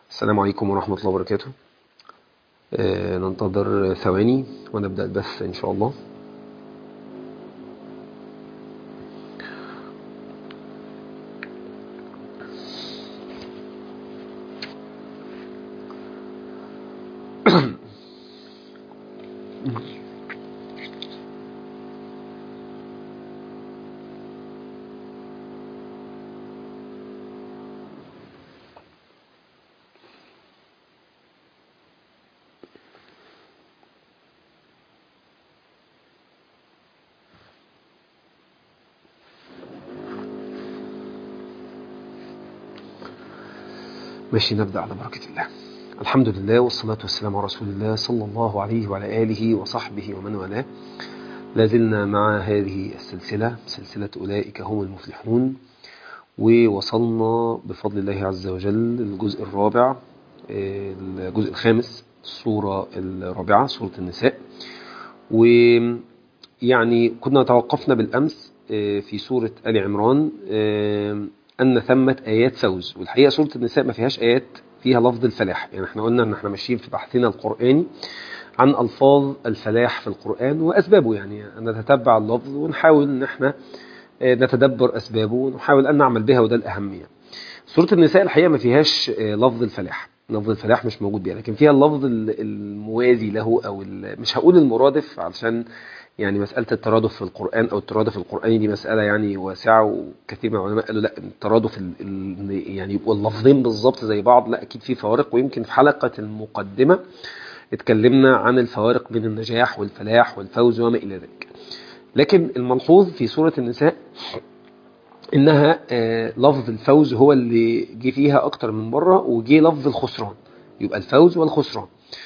السلام عليكم ورحمة الله وبركاته آه، ننتظر ثواني ونبدأ البث إن شاء الله ماشي نبدأ على بركة الله الحمد لله والصلاة والسلام على رسول الله صلى الله عليه وعلى آله وصحبه ومن والاه لازلنا مع هذه السلسلة سلسلة أولئك هم المفلحون ووصلنا بفضل الله عز وجل الجزء الرابع الجزء الخامس الصورة الرابعة سورة النساء ويعني كنا توقفنا بالأمس في سورة آل عمران أن ثمة آيات فوز والحقيقة سورة النساء ما فيهاش آيات فيها لفظ الفلاح يعني احنا قلنا ان احنا ماشيين في بحثنا القرآني عن ألفاظ الفلاح في القرآن وأسبابه يعني نتتبع اللفظ ونحاول ان احنا نتدبر أسبابه ونحاول أن نعمل بها وده الأهمية سورة النساء الحقيقة ما فيهاش لفظ الفلاح لفظ الفلاح مش موجود بيها لكن فيها اللفظ الموازي له أو مش هقول المرادف علشان يعني مسألة الترادف في القرآن أو الترادف القرآني دي مسألة يعني واسعة وكثير من العلماء قالوا لا الترادف يعني يبقوا اللفظين بالظبط زي بعض لا أكيد في فوارق ويمكن في حلقة المقدمة اتكلمنا عن الفوارق بين النجاح والفلاح والفوز وما إلى ذلك لكن الملحوظ في سورة النساء إنها لفظ الفوز هو اللي جه فيها أكتر من مرة وجه لفظ الخسران يبقى الفوز والخسران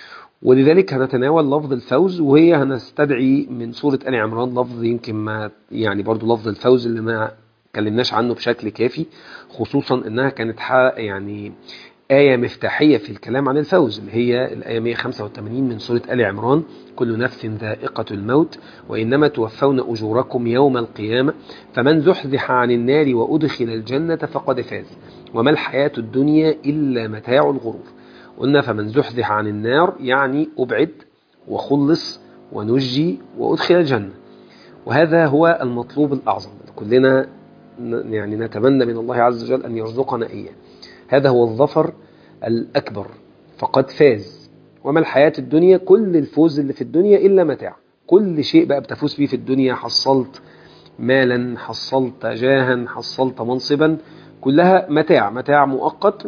ولذلك هنتناول لفظ الفوز وهي هنستدعي من سورة آل عمران لفظ يمكن ما يعني برضو لفظ الفوز اللي ما اتكلمناش عنه بشكل كافي خصوصا انها كانت يعني آية مفتاحية في الكلام عن الفوز اللي هي الآية 185 من سورة آل عمران كل نفس ذائقة الموت وإنما توفون أجوركم يوم القيامة فمن زحزح عن النار وأدخل الجنة فقد فاز وما الحياة الدنيا إلا متاع الغرور قلنا فمن زحزح عن النار يعني أبعد وخلص ونجي وأدخل الجنة وهذا هو المطلوب الأعظم كلنا يعني نتمنى من الله عز وجل أن يرزقنا إياه هذا هو الظفر الأكبر فقد فاز وما الحياة الدنيا كل الفوز اللي في الدنيا إلا متاع كل شيء بقى بتفوز فيه في الدنيا حصلت مالا حصلت جاها حصلت منصبا كلها متاع متاع مؤقت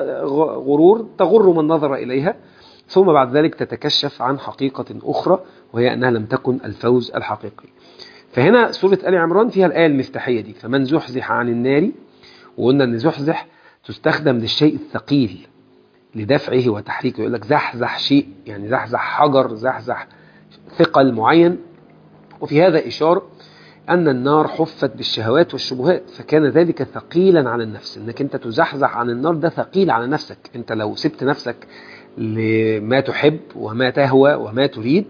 وغرور تغر من نظر إليها ثم بعد ذلك تتكشف عن حقيقة أخرى وهي أنها لم تكن الفوز الحقيقي فهنا سورة آل عمران فيها الآية المفتاحية دي فمن زحزح عن النار وقلنا أن زحزح تستخدم للشيء الثقيل لدفعه وتحريكه يقول لك زحزح شيء يعني زحزح حجر زحزح ثقل معين وفي هذا إشارة أن النار حفت بالشهوات والشبهات فكان ذلك ثقيلا على النفس أنك أنت تزحزح عن النار ده ثقيل على نفسك أنت لو سبت نفسك لما تحب وما تهوى وما تريد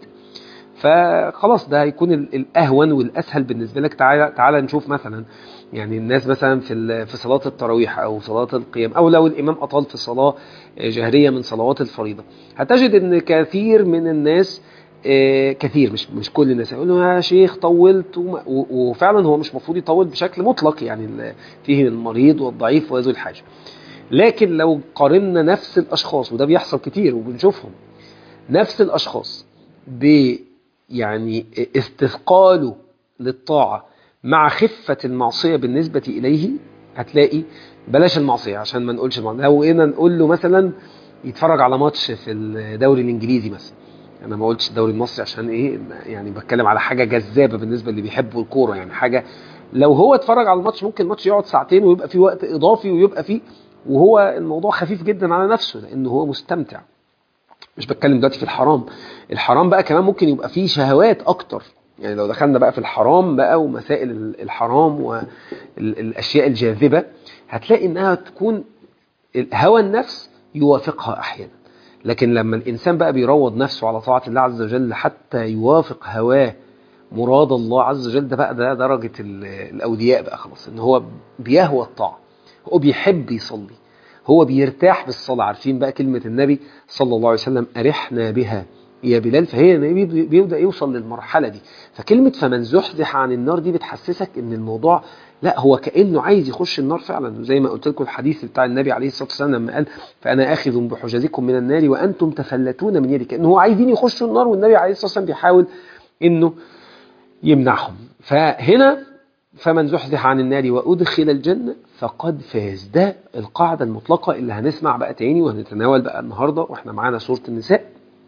فخلاص ده هيكون الأهون والأسهل بالنسبة لك تعالى, تعالى نشوف مثلا يعني الناس مثلا في في صلاة التراويح أو صلاة القيام أو لو الإمام أطال في صلاة جهرية من صلوات الفريضة هتجد أن كثير من الناس كثير مش مش كل الناس يقولوا يا شيخ طولت وفعلا هو مش المفروض يطول بشكل مطلق يعني فيه المريض والضعيف وذو الحاجه لكن لو قارنا نفس الاشخاص وده بيحصل كتير وبنشوفهم نفس الاشخاص ب يعني استثقاله للطاعه مع خفه المعصيه بالنسبه اليه هتلاقي بلاش المعصيه عشان ما نقولش المعصيه لو هنا نقول له مثلا يتفرج على ماتش في الدوري الانجليزي مثلا انا ما قلتش الدوري المصري عشان ايه يعني بتكلم على حاجه جذابه بالنسبه اللي بيحبوا الكوره يعني حاجه لو هو اتفرج على الماتش ممكن الماتش يقعد ساعتين ويبقى في وقت اضافي ويبقى فيه وهو الموضوع خفيف جدا على نفسه لانه هو مستمتع مش بتكلم دلوقتي في الحرام الحرام بقى كمان ممكن يبقى فيه شهوات اكتر يعني لو دخلنا بقى في الحرام بقى ومسائل الحرام والاشياء الجاذبه هتلاقي انها تكون هوى النفس يوافقها احيانا لكن لما الإنسان بقى بيروض نفسه على طاعة الله عز وجل حتى يوافق هواه مراد الله عز وجل ده بقى ده درجة الأولياء بقى خلاص إن هو بيهوى الطاعة هو بيحب يصلي هو بيرتاح بالصلاة عارفين بقى كلمة النبي صلى الله عليه وسلم أرحنا بها يا بلال فهي بيبدأ يوصل للمرحلة دي فكلمة فمن زحزح عن النار دي بتحسسك ان الموضوع لا هو كأنه عايز يخش النار فعلا زي ما قلت لكم الحديث بتاع النبي عليه الصلاة والسلام لما قال فأنا آخذ بحجزكم من النار وأنتم تفلتون من يدي كأنه هو عايزين يخشوا النار والنبي عليه الصلاة والسلام بيحاول انه يمنعهم فهنا فمن زحزح عن النار وأدخل الجنة فقد فاز ده القاعدة المطلقة اللي هنسمع بقى تاني وهنتناول بقى النهاردة واحنا معانا سورة النساء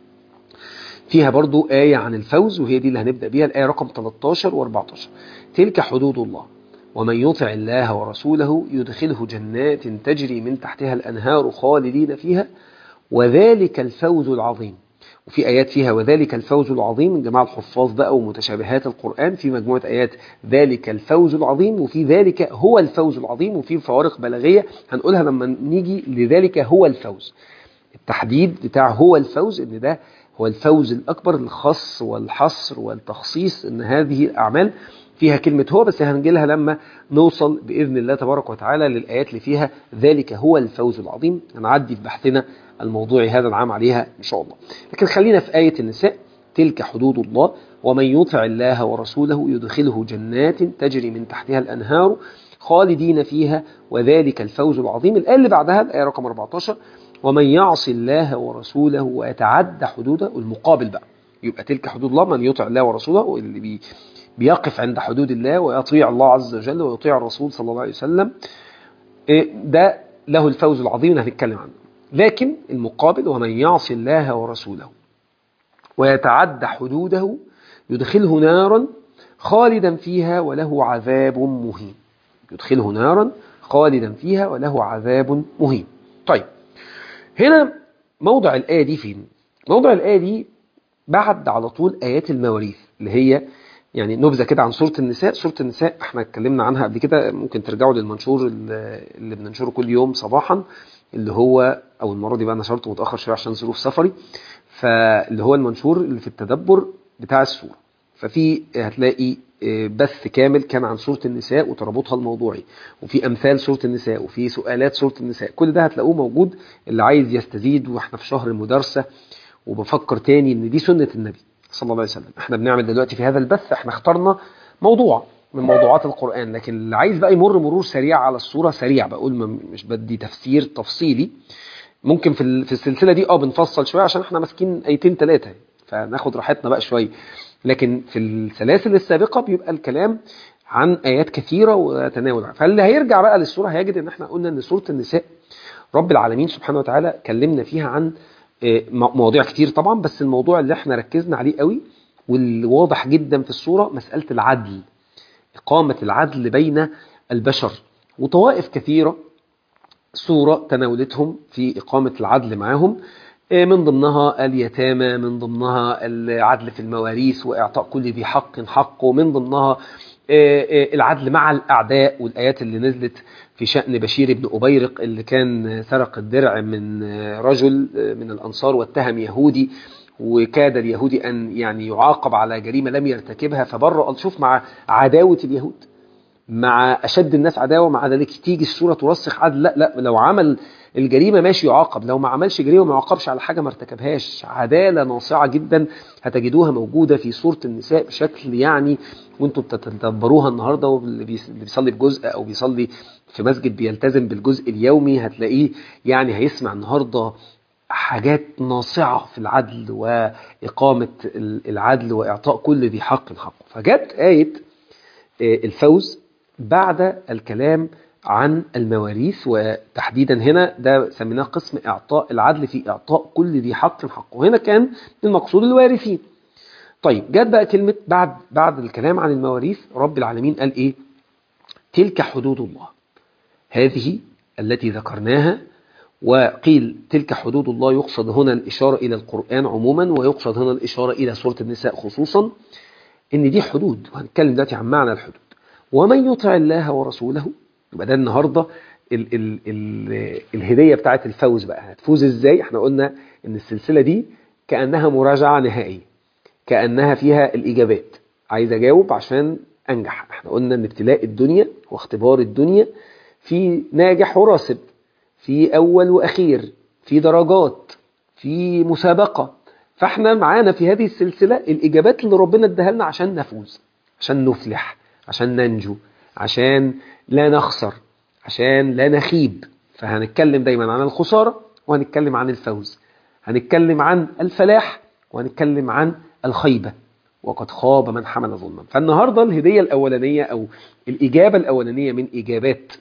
فيها برضو آية عن الفوز وهي دي اللي هنبدأ بيها الآية رقم 13 و14 تلك حدود الله ومن يطع الله ورسوله يدخله جنات تجري من تحتها الأنهار خالدين فيها وذلك الفوز العظيم وفي آيات فيها وذلك الفوز العظيم من جماعة الحفاظ بقى ومتشابهات القرآن في مجموعة آيات ذلك الفوز العظيم وفي ذلك هو الفوز العظيم وفي فوارق بلاغية هنقولها لما نيجي لذلك هو الفوز التحديد بتاع هو الفوز ان ده هو الفوز الأكبر الخص والحصر والتخصيص ان هذه الأعمال فيها كلمة هو بس هنجيلها لما نوصل بإذن الله تبارك وتعالى للآيات اللي فيها ذلك هو الفوز العظيم هنعدي في بحثنا الموضوعي هذا العام عليها إن شاء الله لكن خلينا في آية النساء تلك حدود الله ومن يطع الله ورسوله يدخله جنات تجري من تحتها الأنهار خالدين فيها وذلك الفوز العظيم الآية اللي بعدها الآية رقم 14 ومن يعص الله ورسوله ويتعدى حدوده المقابل بقى يبقى تلك حدود الله من يطع الله ورسوله اللي بي بيقف عند حدود الله ويطيع الله عز وجل ويطيع الرسول صلى الله عليه وسلم ده له الفوز العظيم اللي هنتكلم عنه لكن المقابل ومن يعص الله ورسوله ويتعدى حدوده يدخله نارا خالدا فيها وله عذاب مهين يدخله نارا خالدا فيها وله عذاب مهين طيب هنا موضع الآية دي فين موضع الآية دي بعد على طول آيات المواريث اللي هي يعني نبذة كده عن سورة النساء سورة النساء احنا اتكلمنا عنها قبل كده ممكن ترجعوا للمنشور اللي بننشره كل يوم صباحا اللي هو او المرة دي بقى نشرته متأخر شوية عشان ظروف سفري فاللي هو المنشور اللي في التدبر بتاع السورة ففي هتلاقي بث كامل كان عن سورة النساء وترابطها الموضوعي وفي أمثال سورة النساء وفي سؤالات سورة النساء كل ده هتلاقوه موجود اللي عايز يستزيد واحنا في شهر المدرسة وبفكر تاني ان دي سنة النبي صلى الله عليه وسلم احنا بنعمل دلوقتي في هذا البث احنا اخترنا موضوع من موضوعات القرآن لكن اللي عايز بقى يمر مرور سريع على الصورة سريع بقول مش بدي تفسير تفصيلي ممكن في في السلسلة دي اه بنفصل شوية عشان احنا ماسكين ايتين ثلاثة فناخد راحتنا بقى شوية لكن في السلاسل السابقة بيبقى الكلام عن آيات كثيرة وتناول فاللي هيرجع بقى للسورة هيجد ان احنا قلنا ان سورة النساء رب العالمين سبحانه وتعالى كلمنا فيها عن مواضيع كتير طبعا بس الموضوع اللي احنا ركزنا عليه قوي واللي واضح جدا في الصورة مسألة العدل إقامة العدل بين البشر وطوائف كثيرة صورة تناولتهم في إقامة العدل معهم من ضمنها اليتامى من ضمنها العدل في المواريث وإعطاء كل ذي حق حقه من ضمنها العدل مع الأعداء والآيات اللي نزلت في شأن بشير بن أبيرق اللي كان سرق الدرع من رجل من الأنصار واتهم يهودي وكاد اليهودي أن يعني يعاقب على جريمة لم يرتكبها فبرأ شوف مع عداوة اليهود مع أشد الناس عداوة مع ذلك تيجي الصورة ترسخ عدل لا لا لو عمل الجريمة ماشي يعاقب لو ما عملش جريمة ما يعاقبش على حاجة ما ارتكبهاش عدالة ناصعة جدا هتجدوها موجودة في سورة النساء بشكل يعني وانتوا بتتدبروها النهاردة واللي بيصلي بجزء او بيصلي في مسجد بيلتزم بالجزء اليومي هتلاقيه يعني هيسمع النهاردة حاجات ناصعة في العدل وإقامة العدل وإعطاء كل ذي حق حقه فجت آية الفوز بعد الكلام عن المواريث وتحديدا هنا ده سميناه قسم إعطاء العدل في إعطاء كل ذي حق حقه وهنا كان المقصود الوارثين طيب جت بقى كلمة بعد بعد الكلام عن المواريث رب العالمين قال إيه تلك حدود الله هذه التي ذكرناها وقيل تلك حدود الله يقصد هنا الإشارة إلى القرآن عموما ويقصد هنا الإشارة إلى سورة النساء خصوصا إن دي حدود وهنتكلم دلوقتي عن معنى الحدود ومن يطع الله ورسوله يبقى ده النهارده ال ال ال الهديه بتاعت الفوز بقى هتفوز ازاي احنا قلنا ان السلسله دي كانها مراجعه نهائيه كانها فيها الاجابات عايز اجاوب عشان انجح احنا قلنا ان ابتلاء الدنيا واختبار الدنيا في ناجح وراسب في أول وأخير في درجات في مسابقة فاحنا معانا في هذه السلسلة الإجابات اللي ربنا اداها لنا عشان نفوز عشان نفلح عشان ننجو عشان لا نخسر عشان لا نخيب فهنتكلم دايما عن الخسارة وهنتكلم عن الفوز هنتكلم عن الفلاح وهنتكلم عن الخيبة وقد خاب من حمل ظلما فالنهاردة الهدية الأولانية أو الإجابة الأولانية من إجابات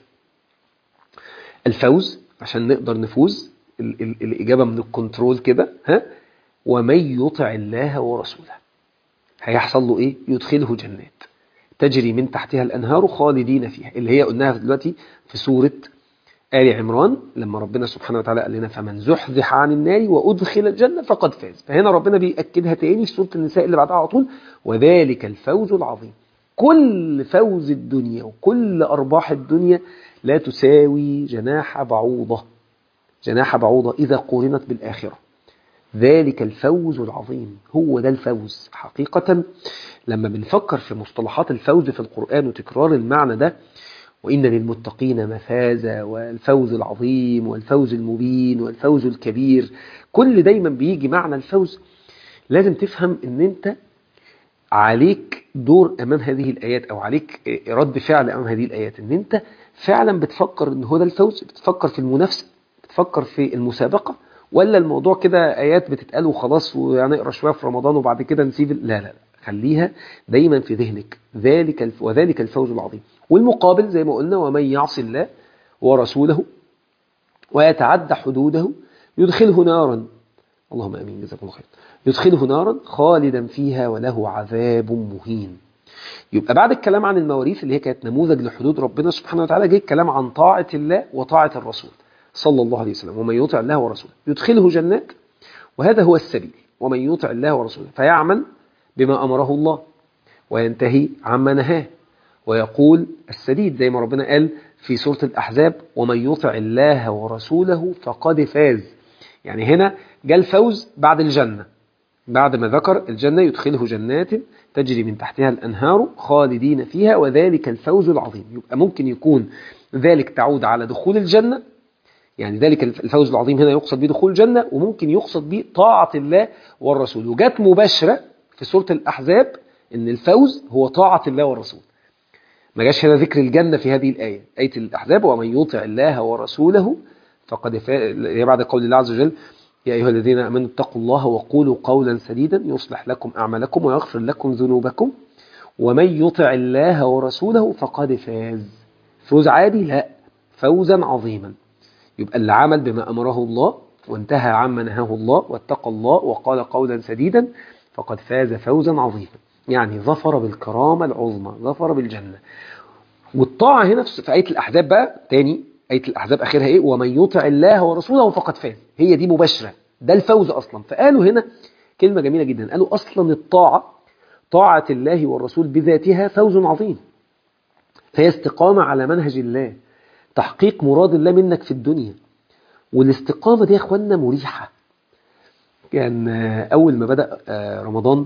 الفوز عشان نقدر نفوز ال ال الإجابة من الكنترول كده ها ومن يطع الله ورسوله هيحصل له إيه يدخله جنات تجري من تحتها الأنهار خالدين فيها اللي هي قلناها دلوقتي في سورة آل عمران لما ربنا سبحانه وتعالى قال لنا فمن زحزح عن النار وأدخل الجنة فقد فاز فهنا ربنا بيأكدها تاني في سورة النساء اللي بعدها على طول وذلك الفوز العظيم كل فوز الدنيا وكل أرباح الدنيا لا تساوي جناح بعوضة جناح بعوضة إذا قورنت بالآخرة ذلك الفوز العظيم هو ده الفوز حقيقة لما بنفكر في مصطلحات الفوز في القرآن وتكرار المعنى ده وإن للمتقين مفازا والفوز العظيم والفوز المبين والفوز الكبير كل دايما بيجي معنى الفوز لازم تفهم ان انت عليك دور امام هذه الايات او عليك رد فعل امام هذه الايات ان انت فعلا بتفكر ان هو ده الفوز بتفكر في المنافسه بتفكر في المسابقه ولا الموضوع كده ايات بتتقال وخلاص وهنقرا شويه في رمضان وبعد كده نسيب لا لا خليها دايما في ذهنك ذلك الف... وذلك الفوز العظيم والمقابل زي ما قلنا ومن يعص الله ورسوله ويتعدى حدوده يدخله نارا اللهم امين جزاكم الله خير يدخله نارا خالدا فيها وله عذاب مهين يبقى بعد الكلام عن المواريث اللي هي كانت نموذج لحدود ربنا سبحانه وتعالى جه الكلام عن طاعة الله وطاعة الرسول صلى الله عليه وسلم ومن يطع الله ورسوله يدخله جنات وهذا هو السبيل ومن يطع الله ورسوله فيعمل بما أمره الله وينتهي عما نهاه ويقول السديد زي ما ربنا قال في سورة الأحزاب ومن يطع الله ورسوله فقد فاز يعني هنا جاء الفوز بعد الجنة بعد ما ذكر الجنة يدخله جنات تجري من تحتها الأنهار خالدين فيها وذلك الفوز العظيم يبقى ممكن يكون ذلك تعود على دخول الجنة يعني ذلك الفوز العظيم هنا يقصد به دخول الجنة وممكن يقصد به طاعة الله والرسول وجات مباشرة في سورة الأحزاب إن الفوز هو طاعة الله والرسول ما جاش هنا ذكر الجنة في هذه الآية آية الأحزاب ومن يطع الله ورسوله فقد فاز بعد قول الله عز وجل يا أيها الذين آمنوا اتقوا الله وقولوا قولا سديدا يصلح لكم أعمالكم ويغفر لكم ذنوبكم ومن يطع الله ورسوله فقد فاز فوز عادي لا فوزا عظيما يبقى اللي عمل بما أمره الله وانتهى عما نهاه الله واتقى الله وقال قولا سديدا فقد فاز فوزا عظيما يعني ظفر بالكرامة العظمى ظفر بالجنة والطاعة هنا في آية الأحزاب بقى تاني آية الأحزاب آخرها إيه ومن يطع الله ورسوله فقد فاز هي دي مباشرة ده الفوز أصلا فقالوا هنا كلمة جميلة جدا قالوا أصلا الطاعة طاعة الله والرسول بذاتها فوز عظيم فهي استقامة على منهج الله تحقيق مراد الله منك في الدنيا والاستقامة دي يا أخوانا مريحة كان أول ما بدأ رمضان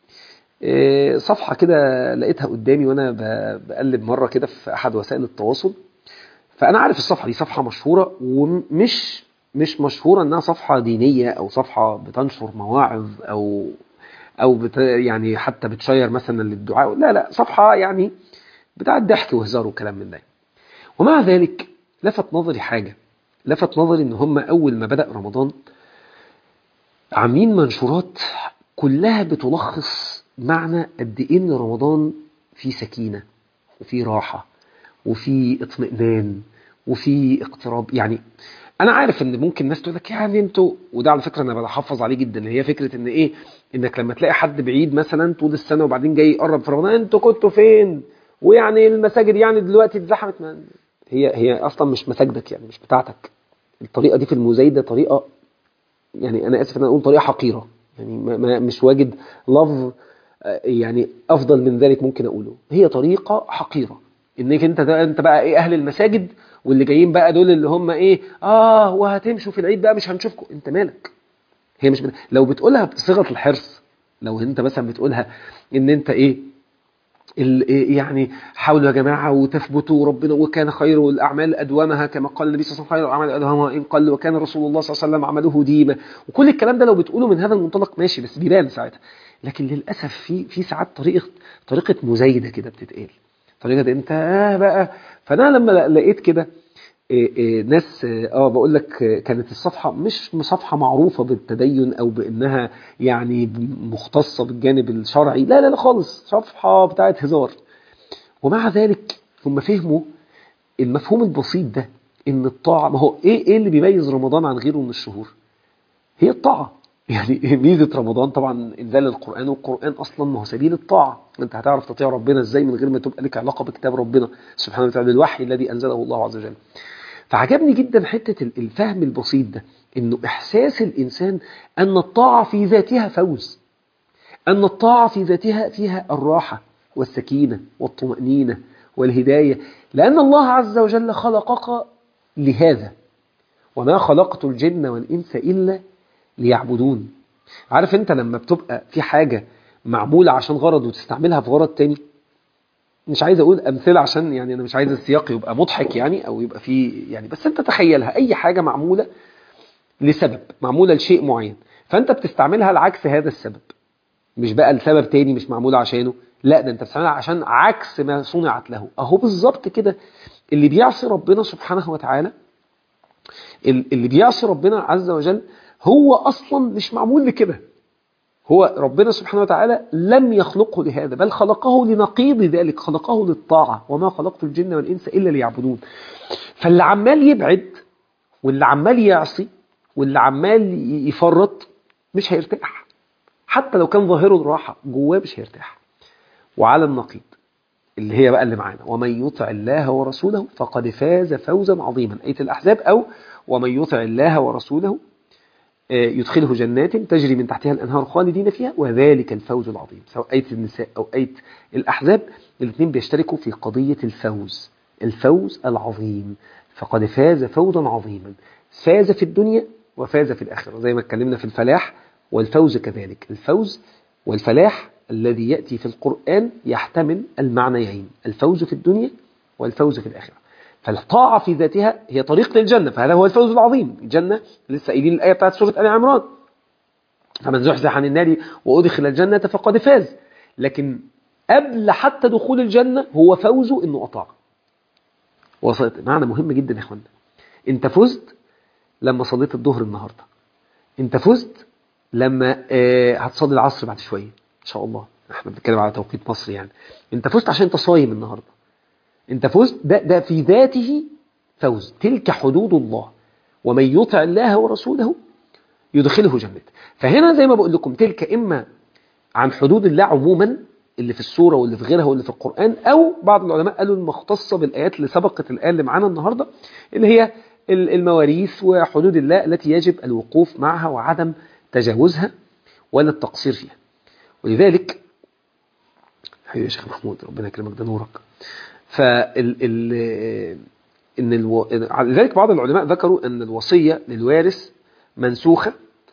صفحة كده لقيتها قدامي وأنا بقلب مرة كده في أحد وسائل التواصل فأنا عارف الصفحة دي صفحة مشهورة ومش مش مشهورة إنها صفحة دينية أو صفحة بتنشر مواعظ أو أو بت يعني حتى بتشير مثلا للدعاء لا لا صفحة يعني بتاعت ضحك وهزار وكلام من ده ومع ذلك لفت نظري حاجة لفت نظري إن هم أول ما بدأ رمضان عاملين منشورات كلها بتلخص معنى قد ايه ان رمضان فيه سكينه وفيه راحه وفيه اطمئنان وفيه اقتراب يعني انا عارف ان ممكن ناس تقول لك يعني انتوا وده على فكره انا بحفظ عليه جدا اللي هي فكره ان ايه انك لما تلاقي حد بعيد مثلا طول السنه وبعدين جاي يقرب في رمضان انتوا كنتوا فين ويعني المساجد يعني دلوقتي اتزحمت هي هي اصلا مش مساجدك يعني مش بتاعتك الطريقه دي في المزايده طريقه يعني انا اسف ان انا اقول طريقه حقيره يعني ما مش واجد لفظ يعني افضل من ذلك ممكن اقوله هي طريقه حقيره انك انت انت بقى ايه اهل المساجد واللي جايين بقى دول اللي هم ايه اه وهتمشوا في العيد بقى مش هنشوفكم انت مالك هي مش بت... لو بتقولها بصيغه الحرص لو انت مثلا بتقولها ان انت ايه ال- يعني حاولوا يا جماعة وتثبتوا ربنا وكان خير الأعمال أدومها كما قال النبي صلى الله عليه وسلم خير الأعمال أدومها إن قل وكان رسول الله صلى الله عليه وسلم عمله ديمة وكل الكلام ده لو بتقوله من هذا المنطلق ماشي بس بيبان ساعتها لكن للأسف في في ساعات طريقة طريقة مزايدة كده بتتقال طريقة أنت آه بقى فأنا لما لقيت كده إيه إيه ناس اه بقول لك آه، كانت الصفحة مش صفحة معروفة بالتدين او بانها يعني مختصة بالجانب الشرعي لا لا لا خالص صفحة بتاعت هزار ومع ذلك هم فهموا المفهوم البسيط ده ان الطاعة ما هو ايه ايه اللي بيميز رمضان عن غيره من الشهور هي الطاعة يعني ميزة رمضان طبعا انزال القرآن والقرآن اصلا ما هو سبيل الطاعة انت هتعرف تطيع ربنا ازاي من غير ما تبقى لك علاقة بكتاب ربنا سبحانه وتعالى الوحي الذي انزله الله عز وجل فعجبني جدا حتة ال- الفهم البسيط ده انه احساس الانسان ان الطاعة في ذاتها فوز ان الطاعة في ذاتها فيها الراحة والسكينة والطمأنينة والهداية لان الله عز وجل خلقك لهذا وما خلقت الجن والانس الا ليعبدون عارف انت لما بتبقى في حاجة معمولة عشان غرض وتستعملها في غرض تاني مش عايز اقول امثله عشان يعني انا مش عايز السياق يبقى مضحك يعني او يبقى فيه يعني بس انت تخيلها اي حاجه معموله لسبب معموله لشيء معين فانت بتستعملها لعكس هذا السبب مش بقى لسبب تاني مش معموله عشانه لا ده انت بتستعملها عشان عكس ما صنعت له اهو بالظبط كده اللي بيعصي ربنا سبحانه وتعالى ال- اللي بيعصي ربنا عز وجل هو اصلا مش معمول لكده هو ربنا سبحانه وتعالى لم يخلقه لهذا بل خلقه لنقيض ذلك خلقه للطاعة وما خلقت الجن والإنس إلا ليعبدون فاللي عمال يبعد واللي عمال يعصي واللي عمال ي- يفرط مش هيرتاح حتى لو كان ظاهره الراحة جواه مش هيرتاح وعلى النقيض اللي هي بقى اللي معانا ومن يطع الله ورسوله فقد فاز فوزا عظيما آية الأحزاب أو ومن يطع الله ورسوله يدخله جنات تجري من تحتها الأنهار خالدين فيها وذلك الفوز العظيم سواء آية النساء أو آية الأحزاب الاثنين بيشتركوا في قضية الفوز الفوز العظيم فقد فاز فوزا عظيما فاز في الدنيا وفاز في الآخرة زي ما اتكلمنا في الفلاح والفوز كذلك الفوز والفلاح الذي يأتي في القرآن يحتمل المعنيين الفوز في الدنيا والفوز في الآخرة فالطاعة في ذاتها هي طريق للجنة فهذا هو الفوز العظيم الجنة لسه قايلين الآية بتاعت سورة آل عمران فمن زحزح عن النار وأدخل الجنة فقد فاز لكن قبل حتى دخول الجنة هو فوزه إنه أطاع وصلت معنى مهم جدا يا إخوانا أنت فزت لما صليت الظهر النهاردة أنت فزت لما آه هتصلي العصر بعد شوية إن شاء الله احنا بنتكلم على توقيت مصر يعني أنت فزت عشان أنت صايم النهاردة أنت فزت ده, ده في ذاته فوز تلك حدود الله ومن يطع الله ورسوله يدخله جنة فهنا زي ما بقول لكم تلك إما عن حدود الله عموما اللي في السورة واللي في غيرها واللي في القرآن أو بعض العلماء قالوا المختصة بالآيات اللي سبقت الآية اللي معانا النهاردة اللي هي المواريث وحدود الله التي يجب الوقوف معها وعدم تجاوزها ولا التقصير فيها ولذلك حبيبي يا شيخ محمود ربنا يكرمك ده نورك فال ال ان الو... لذلك بعض العلماء ذكروا ان الوصيه للوارث منسوخه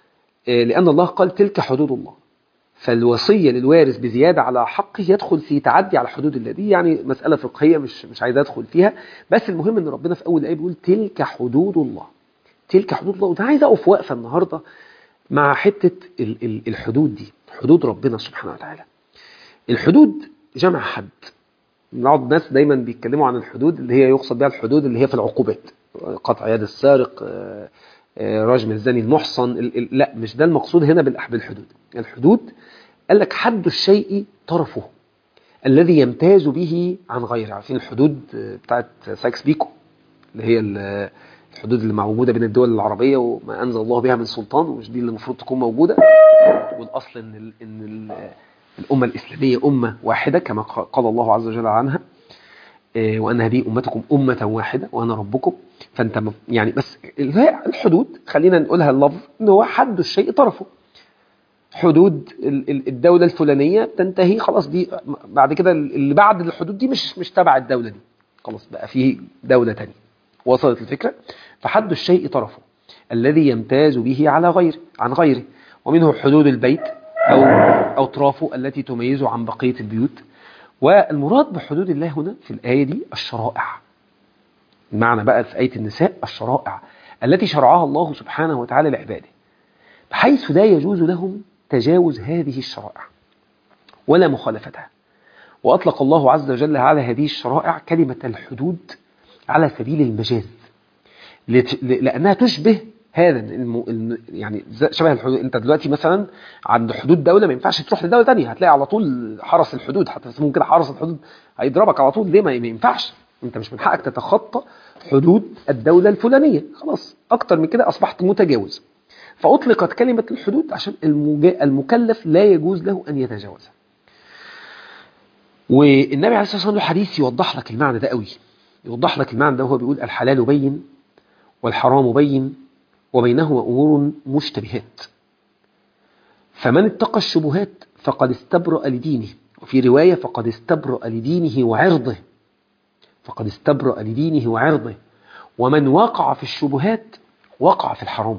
لان الله قال تلك حدود الله فالوصيه للوارث بزياده على حقه يدخل في تعدي على حدود الله دي يعني مساله فقهيه مش مش عايز ادخل فيها بس المهم ان ربنا في اول الايه بيقول تلك حدود الله تلك حدود الله وده عايز اقف وقفه النهارده مع حته الحدود دي حدود ربنا سبحانه وتعالى الحدود جمع حد نقعد ناس دايما بيتكلموا عن الحدود اللي هي يقصد بها الحدود اللي هي في العقوبات قطع يد السارق رجم الزاني المحصن لا مش ده المقصود هنا بالحدود الحدود قال لك حد الشيء طرفه الذي يمتاز به عن غيره عارفين الحدود بتاعت سايكس بيكو اللي هي الحدود اللي موجودة بين الدول العربية وما أنزل الله بها من سلطان ومش دي اللي المفروض تكون موجودة والأصل إن ال إن ال الأمة الإسلامية أمة واحدة كما قال الله عز وجل عنها وأن هذه أمتكم أمة واحدة وأنا ربكم فأنت يعني بس الحدود خلينا نقولها اللفظ إن هو حد الشيء طرفه حدود الدولة الفلانية تنتهي خلاص دي بعد كده اللي بعد الحدود دي مش مش تبع الدولة دي خلاص بقى فيه دولة تانية وصلت الفكرة فحد الشيء طرفه الذي يمتاز به على غيره عن غيره ومنه حدود البيت أو أطرافه التي تميزه عن بقية البيوت والمراد بحدود الله هنا في الآية دي الشرائع المعنى بقى في آية النساء الشرائع التي شرعها الله سبحانه وتعالى لعباده بحيث لا يجوز لهم تجاوز هذه الشرائع ولا مخالفتها وأطلق الله عز وجل على هذه الشرائع كلمة الحدود على سبيل المجاز لت- لأنها تشبه هذا الم... الم- يعني ز- شبه الحدود انت دلوقتي مثلا عند حدود دوله ما ينفعش تروح لدوله ثانيه هتلاقي على طول حرس الحدود حتى اسمهم كده حرس الحدود هيضربك على طول ليه ما ما ينفعش انت مش من حقك تتخطى حدود الدوله الفلانيه خلاص اكتر من كده اصبحت متجاوز فاطلقت كلمه الحدود عشان المجا... المكلف لا يجوز له ان يتجاوزها والنبي عليه الصلاه والسلام له حديث يوضح لك المعنى ده قوي يوضح لك المعنى ده وهو بيقول الحلال بين والحرام بين وبينهما أمور مشتبهات فمن اتقى الشبهات فقد استبرأ لدينه وفي رواية فقد استبرأ لدينه وعرضه فقد استبرأ لدينه وعرضه ومن وقع في الشبهات وقع في الحرام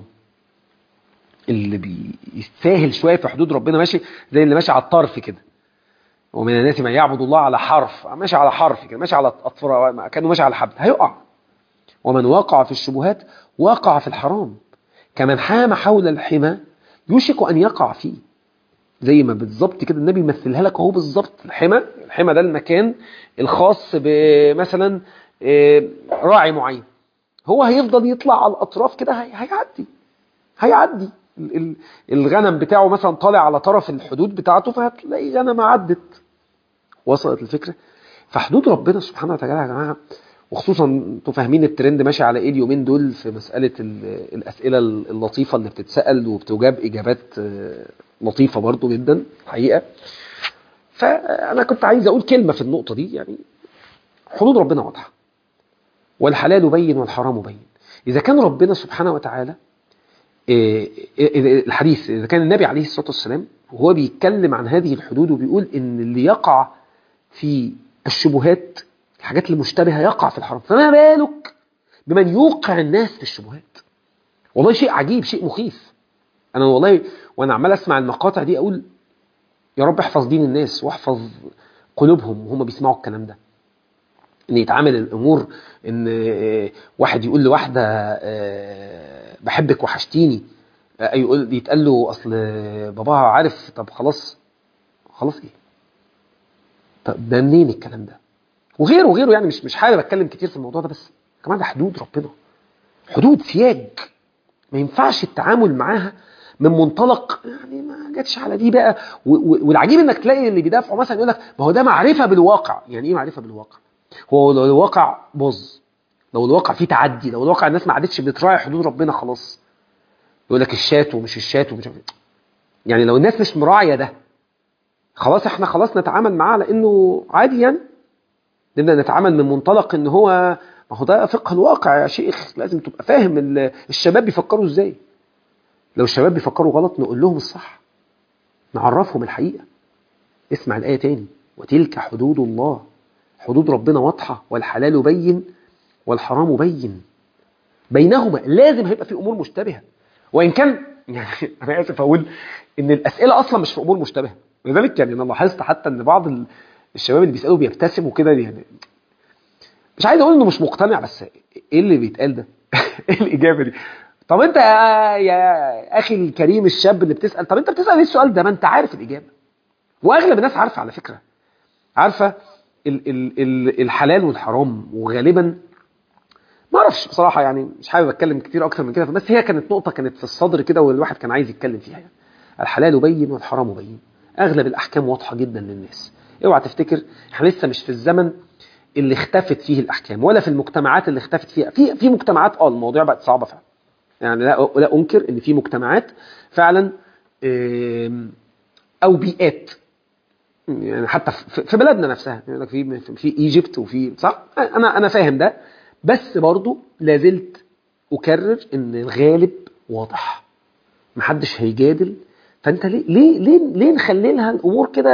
اللي بيستاهل شوية في حدود ربنا ماشي زي اللي ماشي على الطرف كده ومن الناس من يعبد الله على حرف ماشي على حرف كده ماشي على أطفر كانه ماشي على حبل هيقع ومن وقع في الشبهات وقع في الحرام كمن حام حول الحمى يوشك أن يقع فيه زي ما بالظبط كده النبي يمثلها لك اهو بالظبط الحمى الحمى ده المكان الخاص بمثلا آه، راعي معين هو هيفضل يطلع على الاطراف كده هي- هيعدي هيعدي ال- ال- الغنم بتاعه مثلا طالع على طرف الحدود بتاعته فهتلاقي غنمه عدت وصلت الفكره فحدود ربنا سبحانه وتعالى يا جماعه وخصوصا انتوا فاهمين الترند ماشي على ايه اليومين دول في مساله ال- الاسئله اللطيفه اللي بتتسال وبتجاب اجابات آه، لطيفه برضو جدا الحقيقه فانا كنت عايز اقول كلمه في النقطه دي يعني حدود ربنا واضحه والحلال بين والحرام بين اذا كان ربنا سبحانه وتعالى إيه، إيه، الحديث اذا كان النبي عليه الصلاه والسلام وهو بيتكلم عن هذه الحدود وبيقول ان اللي يقع في الشبهات الحاجات المشتبهه يقع في الحرام فما بالك بمن يوقع الناس في الشبهات والله شيء عجيب شيء مخيف انا والله وانا عمال اسمع المقاطع دي اقول يا رب احفظ دين الناس واحفظ قلوبهم وهم بيسمعوا الكلام ده ان يتعامل الامور ان آه، واحد يقول لواحده آه، بحبك وحشتيني آه، يقول يتقال له اصل باباها عارف طب خلاص خلاص ايه طب ده منين الكلام ده وغيره وغيره يعني مش مش حابب اتكلم كتير في الموضوع ده بس كمان ده حدود ربنا حدود سياج ما ينفعش التعامل معاها من منطلق يعني ما جاتش على دي بقى و- و- والعجيب انك تلاقي اللي بيدافعوا مثلا يقول لك ما هو ده معرفه بالواقع يعني ايه معرفه بالواقع هو لو الواقع باظ لو الواقع فيه تعدي لو الواقع الناس ما عادتش بتراعي حدود ربنا خلاص يقول لك الشات ومش الشات ومش عارف إيه. يعني لو الناس مش مراعيه ده خلاص احنا خلاص نتعامل معاه على انه عادي يعني نبدا نتعامل من منطلق ان هو ما هو ده فقه الواقع يا شيخ لازم تبقى فاهم ال- الشباب بيفكروا ازاي لو الشباب بيفكروا غلط نقول لهم الصح نعرفهم الحقيقه اسمع الايه تاني وتلك حدود الله حدود ربنا واضحه والحلال بين والحرام بين بينهما لازم هيبقى في امور مشتبهه وان كان يعني انا اسف اقول ان الاسئله اصلا مش في امور مشتبهه لذلك يعني انا لاحظت حتى ان بعض ال- الشباب اللي بيسالوا بيبتسموا كده يعني مش عايز اقول انه مش مقتنع بس ايه اللي بيتقال ده؟ ايه الاجابه دي؟ طب انت يا, يا اخي الكريم الشاب اللي بتسال طب انت بتسال ايه السؤال ده؟ ما انت عارف الاجابه. واغلب الناس عارفه على فكره. عارفه ال ال ال الحلال والحرام وغالبا ما اعرفش بصراحه يعني مش حابب اتكلم كتير اكتر من كده بس هي كانت نقطه كانت في الصدر كده والواحد كان عايز يتكلم فيها يعني. الحلال بين والحرام بين. اغلب الاحكام واضحه جدا للناس. اوعى تفتكر احنا لسه مش في الزمن اللي اختفت فيه الاحكام ولا في المجتمعات اللي اختفت فيها في في مجتمعات اه المواضيع بقت صعبه فعلا يعني لا لا انكر ان في مجتمعات فعلا آم، او بيئات يعني حتى في في بلدنا نفسها يقول لك في في ايجيبت وفي صح انا انا فاهم ده بس برضو لازلت اكرر ان الغالب واضح محدش هيجادل فانت ليه ليه ليه, ليه نخلي لها الامور كده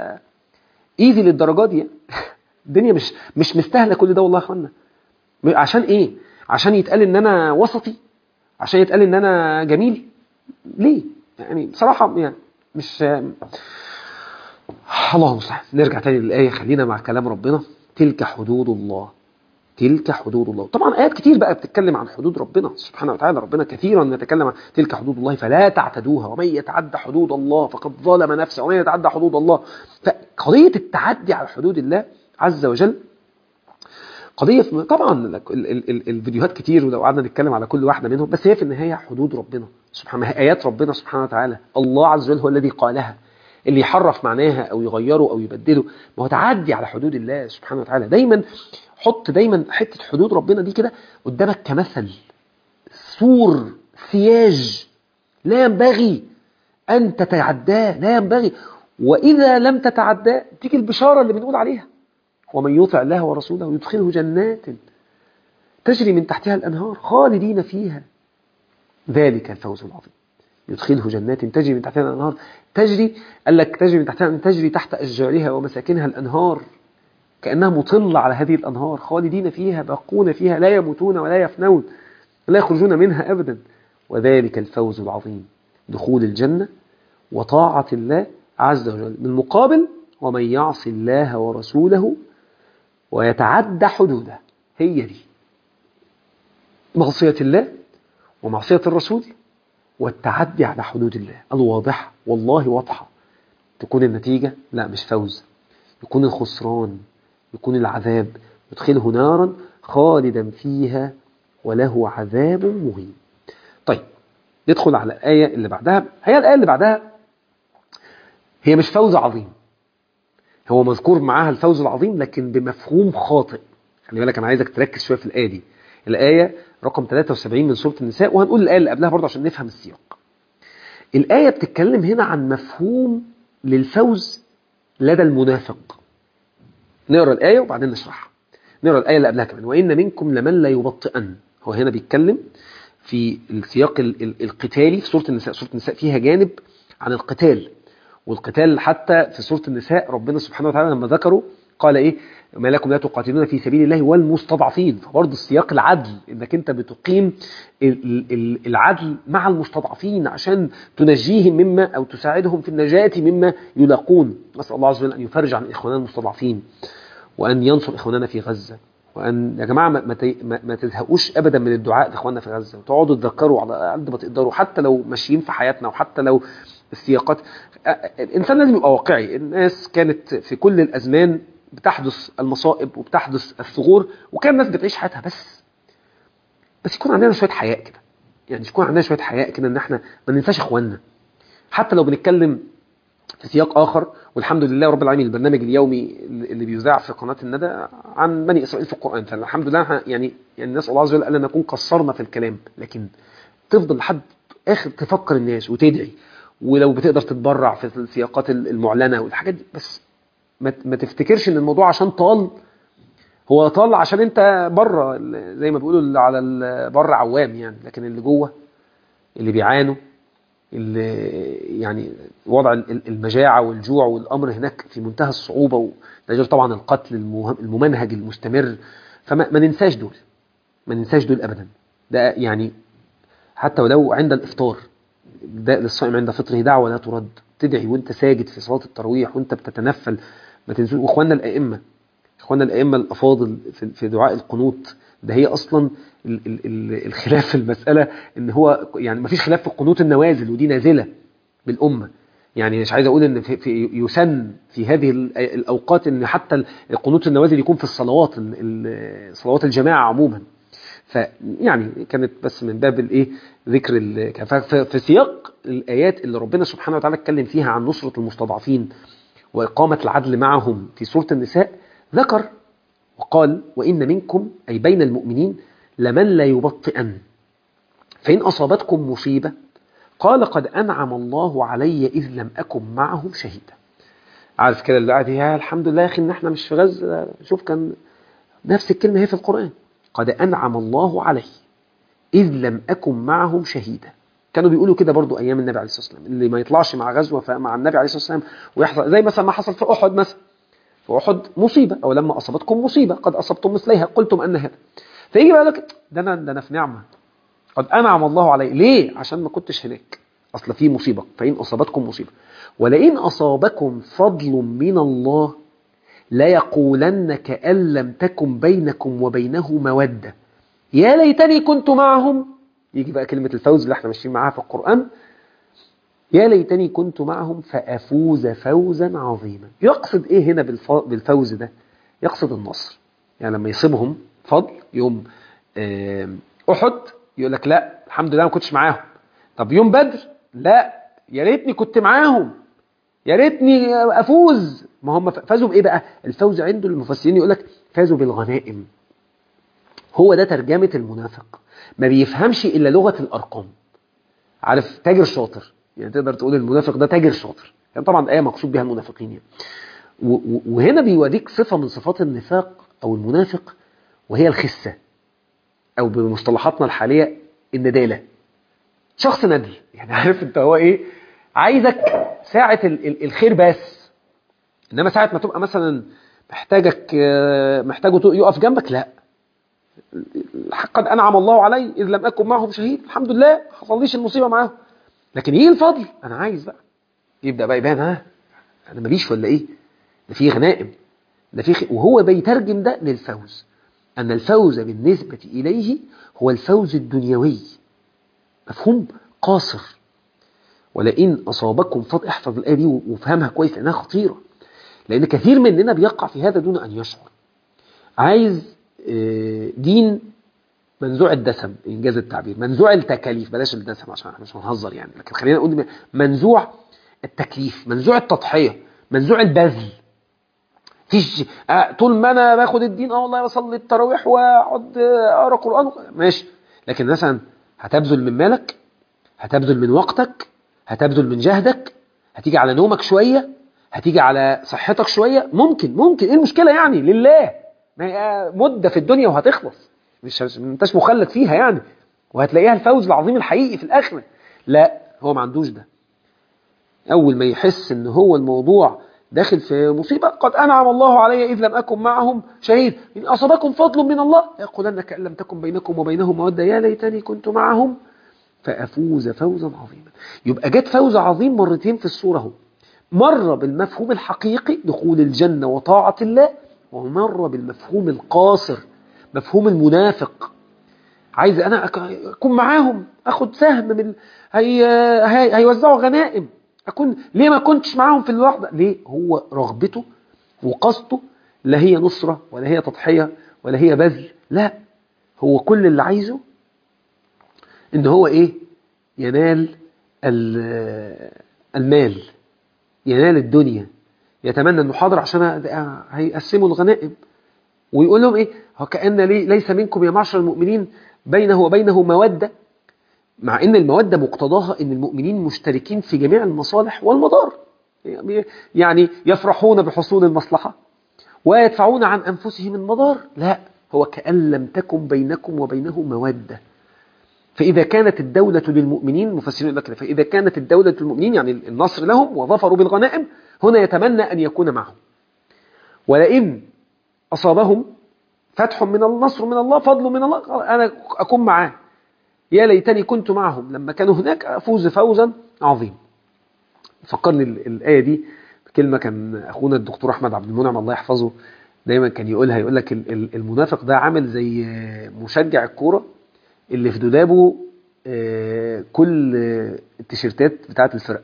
ايزي للدرجه دي يعني؟ الدنيا مش مش مستاهله كل ده والله يا اخوانا عشان ايه عشان يتقال ان انا وسطي عشان يتقال ان انا جميل ليه يعني بصراحه يعني مش الله المستعان نرجع تاني للآية خلينا مع كلام ربنا تلك حدود الله تلك حدود الله طبعا آيات كتير بقى بتتكلم عن حدود ربنا سبحانه وتعالى ربنا كثيرا يتكلم عن تلك حدود الله فلا تعتدوها ومن يتعدى حدود الله فقد ظلم نفسه ومن يتعدى حدود الله فقضية التعدي على حدود الله عز وجل قضية في طبعا ال ال ال الفيديوهات كتير ولو قعدنا نتكلم على كل واحدة منهم بس هي في النهاية حدود ربنا سبحانه آيات ربنا سبحانه وتعالى الله عز وجل هو الذي قالها اللي يحرف معناها أو يغيره أو يبدله ما هو تعدي على حدود الله سبحانه وتعالى دايما حط دايما حتة حدود ربنا دي كده قدامك كمثل سور سياج لا ينبغي أن تتعداه لا ينبغي وإذا لم تتعداه تيجي البشارة اللي بنقول عليها ومن يطع الله ورسوله يدخله جنات تجري من تحتها الأنهار خالدين فيها ذلك الفوز العظيم يدخله جنات تجري من تحتها الأنهار تجري قال لك تجري من تحتها تجري تحت أشجارها ومساكنها الأنهار كأنها مطلة على هذه الأنهار خالدين فيها باقون فيها لا يموتون ولا يفنون لا يخرجون منها أبدا وذلك الفوز العظيم دخول الجنة وطاعة الله عز وجل بالمقابل ومن يعص الله ورسوله ويتعدى حدوده هي دي معصية الله ومعصية الرسول والتعدي على حدود الله الواضحة والله واضحة تكون النتيجة لا مش فوز يكون الخسران يكون العذاب يدخله نارا خالدا فيها وله عذاب مهين طيب ندخل على الآية اللي بعدها هي الآية اللي بعدها هي مش فوز عظيم هو مذكور معاها الفوز العظيم لكن بمفهوم خاطئ خلي بالك انا عايزك تركز شويه في الايه دي الايه رقم 73 من سوره النساء وهنقول الايه اللي قبلها برضه عشان نفهم السياق الايه بتتكلم هنا عن مفهوم للفوز لدى المنافق نقرا الايه وبعدين نشرحها نقرا الايه اللي قبلها كمان وان منكم لمن لا يبطئن هو هنا بيتكلم في السياق القتالي في سوره النساء سوره النساء فيها جانب عن القتال والقتال حتى في سورة النساء ربنا سبحانه وتعالى لما ذكروا قال إيه ما لكم لا تقاتلون في سبيل الله والمستضعفين فبرضه السياق العدل انك انت بتقيم العدل مع المستضعفين عشان تنجيهم مما او تساعدهم في النجاة مما يلاقون نسأل الله عز وجل ان يفرج عن اخواننا المستضعفين وان ينصر اخواننا في غزة وان يا جماعه ما, ما, ما تزهقوش ابدا من الدعاء لاخواننا في غزه وتقعدوا تذكروا على قد ما تقدروا حتى لو ماشيين في حياتنا وحتى لو السياقات الانسان لازم يبقى واقعي الناس كانت في كل الازمان بتحدث المصائب وبتحدث الثغور وكان الناس بتعيش حياتها بس بس يكون عندنا شويه حياء كده يعني يكون عندنا شويه حياء كده ان احنا ما ننساش اخواننا حتى لو بنتكلم في سياق اخر والحمد لله رب العالمين البرنامج اليومي اللي بيذاع في قناه الندى عن بني اسرائيل في القران فالحمد لله يعني يعني نسال الله عز وجل الا نكون قصرنا في الكلام لكن تفضل لحد اخر تفكر الناس وتدعي ولو بتقدر تتبرع في السياقات المعلنه والحاجات دي بس ما تفتكرش ان الموضوع عشان طال هو طال عشان انت بره زي ما بيقولوا على بره عوام يعني لكن اللي جوه اللي بيعانوا اللي يعني وضع المجاعة والجوع والأمر هناك في منتهى الصعوبة وده طبعا القتل الممنهج المستمر فما ما ننساش دول ما ننساش دول أبدا ده يعني حتى ولو عند الإفطار ده للصائم عند فطره دعوة لا ترد تدعي وانت ساجد في صلاة التراويح وانت بتتنفل ما تنسوش واخواننا الائمه اخواننا الائمه الافاضل في دعاء القنوت ده هي اصلا الخلاف في المساله ان هو يعني ما فيش خلاف في القنوت النوازل ودي نازله بالامه يعني مش عايز اقول ان في, في يسن في هذه الاوقات ان حتى القنوت النوازل يكون في الصلوات صلوات الجماعه عموما فيعني كانت بس من باب الايه ذكر في سياق الايات اللي ربنا سبحانه وتعالى اتكلم فيها عن نصره المستضعفين وإقامة العدل معهم في سورة النساء ذكر وقال وإن منكم أي بين المؤمنين لمن لا يبطئن فإن أصابتكم مصيبة قال قد أنعم الله علي إذ لم أكن معهم شهيدا عارف كده اللي قاعد يا الحمد لله يا أخي إن إحنا مش في غزة شوف كان نفس الكلمة هي في القرآن قد أنعم الله علي إذ لم أكن معهم شهيدا كانوا بيقولوا كده برضو ايام النبي عليه الصلاه والسلام اللي ما يطلعش مع غزوه مع النبي عليه الصلاه والسلام ويحصل زي مثلا ما حصل في احد مثلا في احد مصيبه او لما اصابتكم مصيبه قد اصبتم مثليها قلتم ان هذا فيجي بقى لك ده انا ده انا في نعمه قد انعم الله علي ليه عشان ما كنتش هناك اصل في مصيبه فان اصابتكم مصيبه ولئن اصابكم فضل من الله لا يقولن كأن لم تكن بينكم وبينه موده يا ليتني كنت معهم يجي بقى كلمه الفوز اللي احنا ماشيين معاها في القران يا ليتني كنت معهم فافوز فوزا عظيما يقصد ايه هنا بالفوز ده يقصد النصر يعني لما يصيبهم فضل يوم احد يقول لك لا الحمد لله ما كنتش معاهم طب يوم بدر لا يا ريتني كنت معاهم يا ريتني افوز ما هم فازوا بايه بقى الفوز عنده المفسرين يقول لك فازوا بالغنائم هو ده ترجمه المنافق ما بيفهمش الا لغه الارقام عارف تاجر شاطر يعني تقدر تقول المنافق ده تاجر شاطر يعني طبعا ايه مقصود بها المنافقين يعني وهنا بيوريك صفه من صفات النفاق او المنافق وهي الخسه او بمصطلحاتنا الحاليه النداله شخص ندل يعني عارف انت هو ايه عايزك ساعة الخير بس انما ساعة ما تبقى مثلا محتاجك محتاجه يقف جنبك لا قد انعم الله علي اذ لم اكن معهم شهيد الحمد لله حصليش المصيبه معاهم لكن يجي الفضل انا عايز بقى يبدا بقى يبان ها انا ماليش ولا ايه ده في غنائم ده في خ... وهو بيترجم ده للفوز ان الفوز بالنسبه اليه هو الفوز الدنيوي مفهوم قاصر ولئن أصابكم فضل احفظ الآية دي وفهمها كويس لأنها خطيرة لأن كثير مننا بيقع في هذا دون أن يشعر عايز دين منزوع الدسم إنجاز التعبير منزوع التكاليف بلاش الدسم عشان احنا مش هنهزر يعني لكن خلينا نقول منزوع التكليف منزوع التضحية منزوع البذل فيش آه طول ما انا باخد الدين اه والله بصلي التراويح واقعد اقرا قران ماشي لكن مثلا هتبذل من مالك هتبذل من وقتك هتبذل من جهدك هتيجي على نومك شوية هتيجي على صحتك شوية ممكن ممكن ايه المشكلة يعني لله ما هي مدة في الدنيا وهتخلص مش انتش مخلد فيها يعني وهتلاقيها الفوز العظيم الحقيقي في الآخرة لا هو ما عندوش ده أول ما يحس إن هو الموضوع داخل في مصيبة قد أنعم الله علي إذ لم أكن معهم شهيد إن أصابكم فضل من الله يقولن كأن لم تكن بينكم وبينهم مودة يا ليتني كنت معهم فأفوز فوزا عظيما يبقى جت فوز عظيم مرتين في السورة هو مرة بالمفهوم الحقيقي دخول الجنة وطاعة الله ومرة بالمفهوم القاصر مفهوم المنافق عايز أنا أكون معاهم أخد سهم من هي... هي... هيوزعوا غنائم أكون ليه ما كنتش معاهم في الوحدة ليه هو رغبته وقصده لا هي نصرة ولا هي تضحية ولا هي بذل لا هو كل اللي عايزه ان هو ايه ينال المال ينال الدنيا يتمنى انه حاضر عشان هيقسموا الغنائم ويقول لهم ايه هو كأن لي ليس منكم يا معشر المؤمنين بينه وبينه مودة مع ان المودة مقتضاها ان المؤمنين مشتركين في جميع المصالح والمضار يعني يفرحون بحصول المصلحة ويدفعون عن أنفسهم المضار لا هو كأن لم تكن بينكم وبينه مودة فإذا كانت الدولة للمؤمنين مفسرين لك فإذا كانت الدولة للمؤمنين يعني النصر لهم وظفروا بالغنائم هنا يتمنى أن يكون معهم ولئن أصابهم فتح من النصر من الله فضل من الله أنا أكون معاه يا ليتني كنت معهم لما كانوا هناك أفوز فوزا عظيم فكرني الآية دي بكلمة كان أخونا الدكتور أحمد عبد المنعم الله يحفظه دايما كان يقولها يقول لك المنافق ده عامل زي مشجع الكوره اللي في دولابه كل التيشيرتات بتاعت الفرق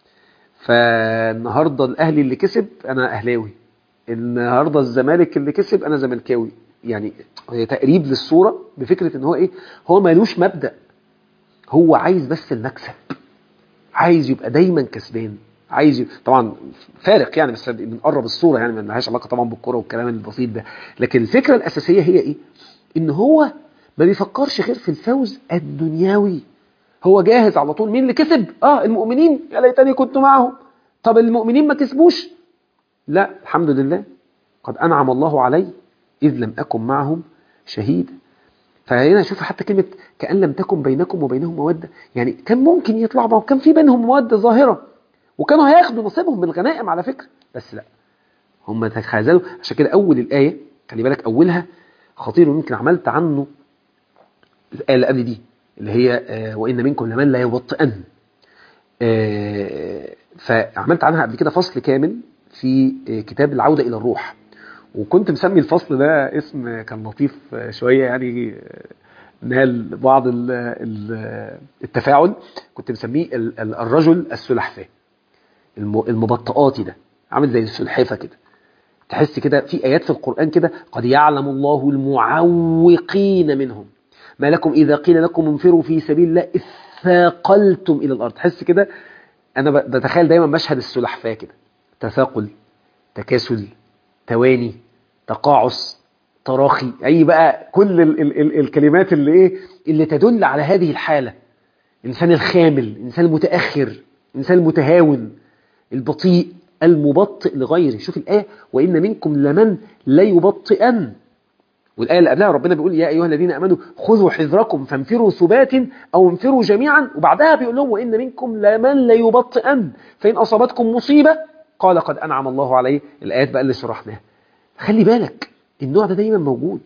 فالنهارده الاهلي اللي كسب انا اهلاوي النهارده الزمالك اللي كسب انا زملكاوي يعني تقريب للصوره بفكره ان هو ايه هو مالوش مبدا هو عايز بس المكسب عايز يبقى دايما كسبان عايز يبقى طبعا فارق يعني بس بنقرب الصوره يعني ما لهاش علاقه طبعا بالكوره والكلام البسيط ده لكن الفكره الاساسيه هي ايه ان هو ما بيفكرش غير في الفوز الدنيوي هو جاهز على طول مين اللي كسب اه المؤمنين يا ليتني كنت معهم طب المؤمنين ما كسبوش لا الحمد لله قد انعم الله علي اذ لم اكن معهم شهيدا فهنا شوف حتى كلمه كان لم تكن بينكم وبينهم موده يعني كان ممكن يطلعوا معهم كان في بينهم موده ظاهره وكانوا هياخدوا نصيبهم من الغنائم على فكره بس لا هم تخاذلوا عشان كده اول الايه خلي بالك اولها خطير ويمكن عملت عنه الآية اللي قبل دي اللي هي آه وإن منكم لمن لا يبطئن آه، فعملت عنها قبل كده فصل كامل في آه، كتاب العودة إلى الروح وكنت مسمي الفصل ده اسم كان لطيف آه، شوية يعني آه، نال بعض ال- ال- التفاعل كنت مسميه ال- ال- الرجل السلحفاه الم- المبطئاتي ده عامل زي السلحفاه كده تحس كده في ايات في القران كده قد يعلم الله المعوقين منهم ما لكم اذا قيل لكم انفروا في سبيل الله اذ ثاقلتم الى الارض تحس كده انا ب- بتخيل دايما مشهد السلحفاه كده تثاقل تكاسل تواني تقاعس تراخي اي بقى كل ال ال ال الكلمات اللي ايه اللي تدل على هذه الحاله الانسان الخامل الانسان المتاخر الانسان المتهاون البطيء المبطئ لغيره شوف الايه وان منكم لمن لا يبطئن والايه اللي قبلها ربنا بيقول يا ايها الذين امنوا خذوا حذركم فانفروا ثبات او انفروا جميعا وبعدها بيقول لهم وان منكم لمن لا يبطئن فان اصابتكم مصيبه قال قد انعم الله عليه الايات بقى اللي شرحناها خلي بالك النوع ده دايما موجود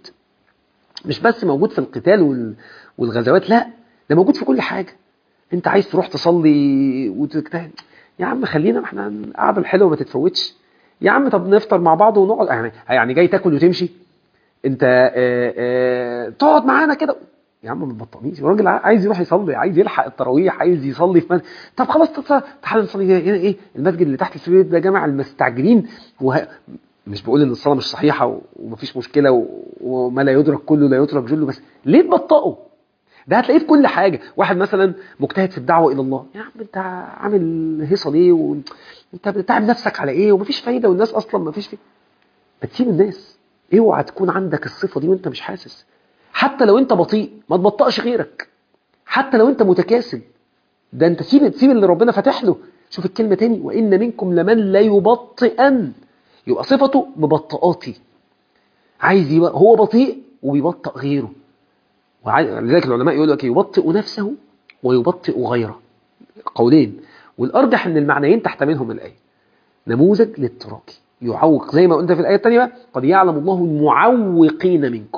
مش بس موجود في القتال وال- والغزوات لا ده موجود في كل حاجه انت عايز تروح تصلي وتجتهد يا عم خلينا ما احنا القعده الحلوه ما تتفوتش يا عم طب نفطر مع بعض ونقعد يعني يعني جاي تاكل وتمشي انت اه اه تقعد معانا كده يا عم ما تبطئنيش الراجل عايز يروح يصلي عايز يلحق التراويح عايز يصلي في مسجد طب خلاص تتص- تعالى نصلي هنا ايه المسجد اللي تحت السرير ده جامع المستعجلين وه... مش بقول ان الصلاه مش صحيحه و- ومفيش مشكله و... وما لا يدرك كله لا يترك جله بس ليه تبطئه ده هتلاقيه في كل حاجه واحد مثلا مجتهد في الدعوه الى الله يا عم انت عامل هيصه ليه وانت بتتعب نفسك على ايه ومفيش فايده والناس اصلا مفيش فيه ما تسيب الناس اوعى تكون عندك الصفه دي وانت مش حاسس حتى لو انت بطيء ما تبطئش غيرك حتى لو انت متكاسل ده انت سيب سيب اللي ربنا فاتح له شوف الكلمه تاني وان منكم لمن لا يبطئن يبقى صفته مبطئاتي عايز يبقى هو بطيء وبيبطئ غيره وعاي- لذلك العلماء يقولوا لك يبطئ نفسه ويبطئ غيره قولين والارجح ان المعنيين تحتملهم الايه نموذج للتراكي يعوق زي ما قلت في الايه الثانيه بقى قد يعلم الله المعوقين منكم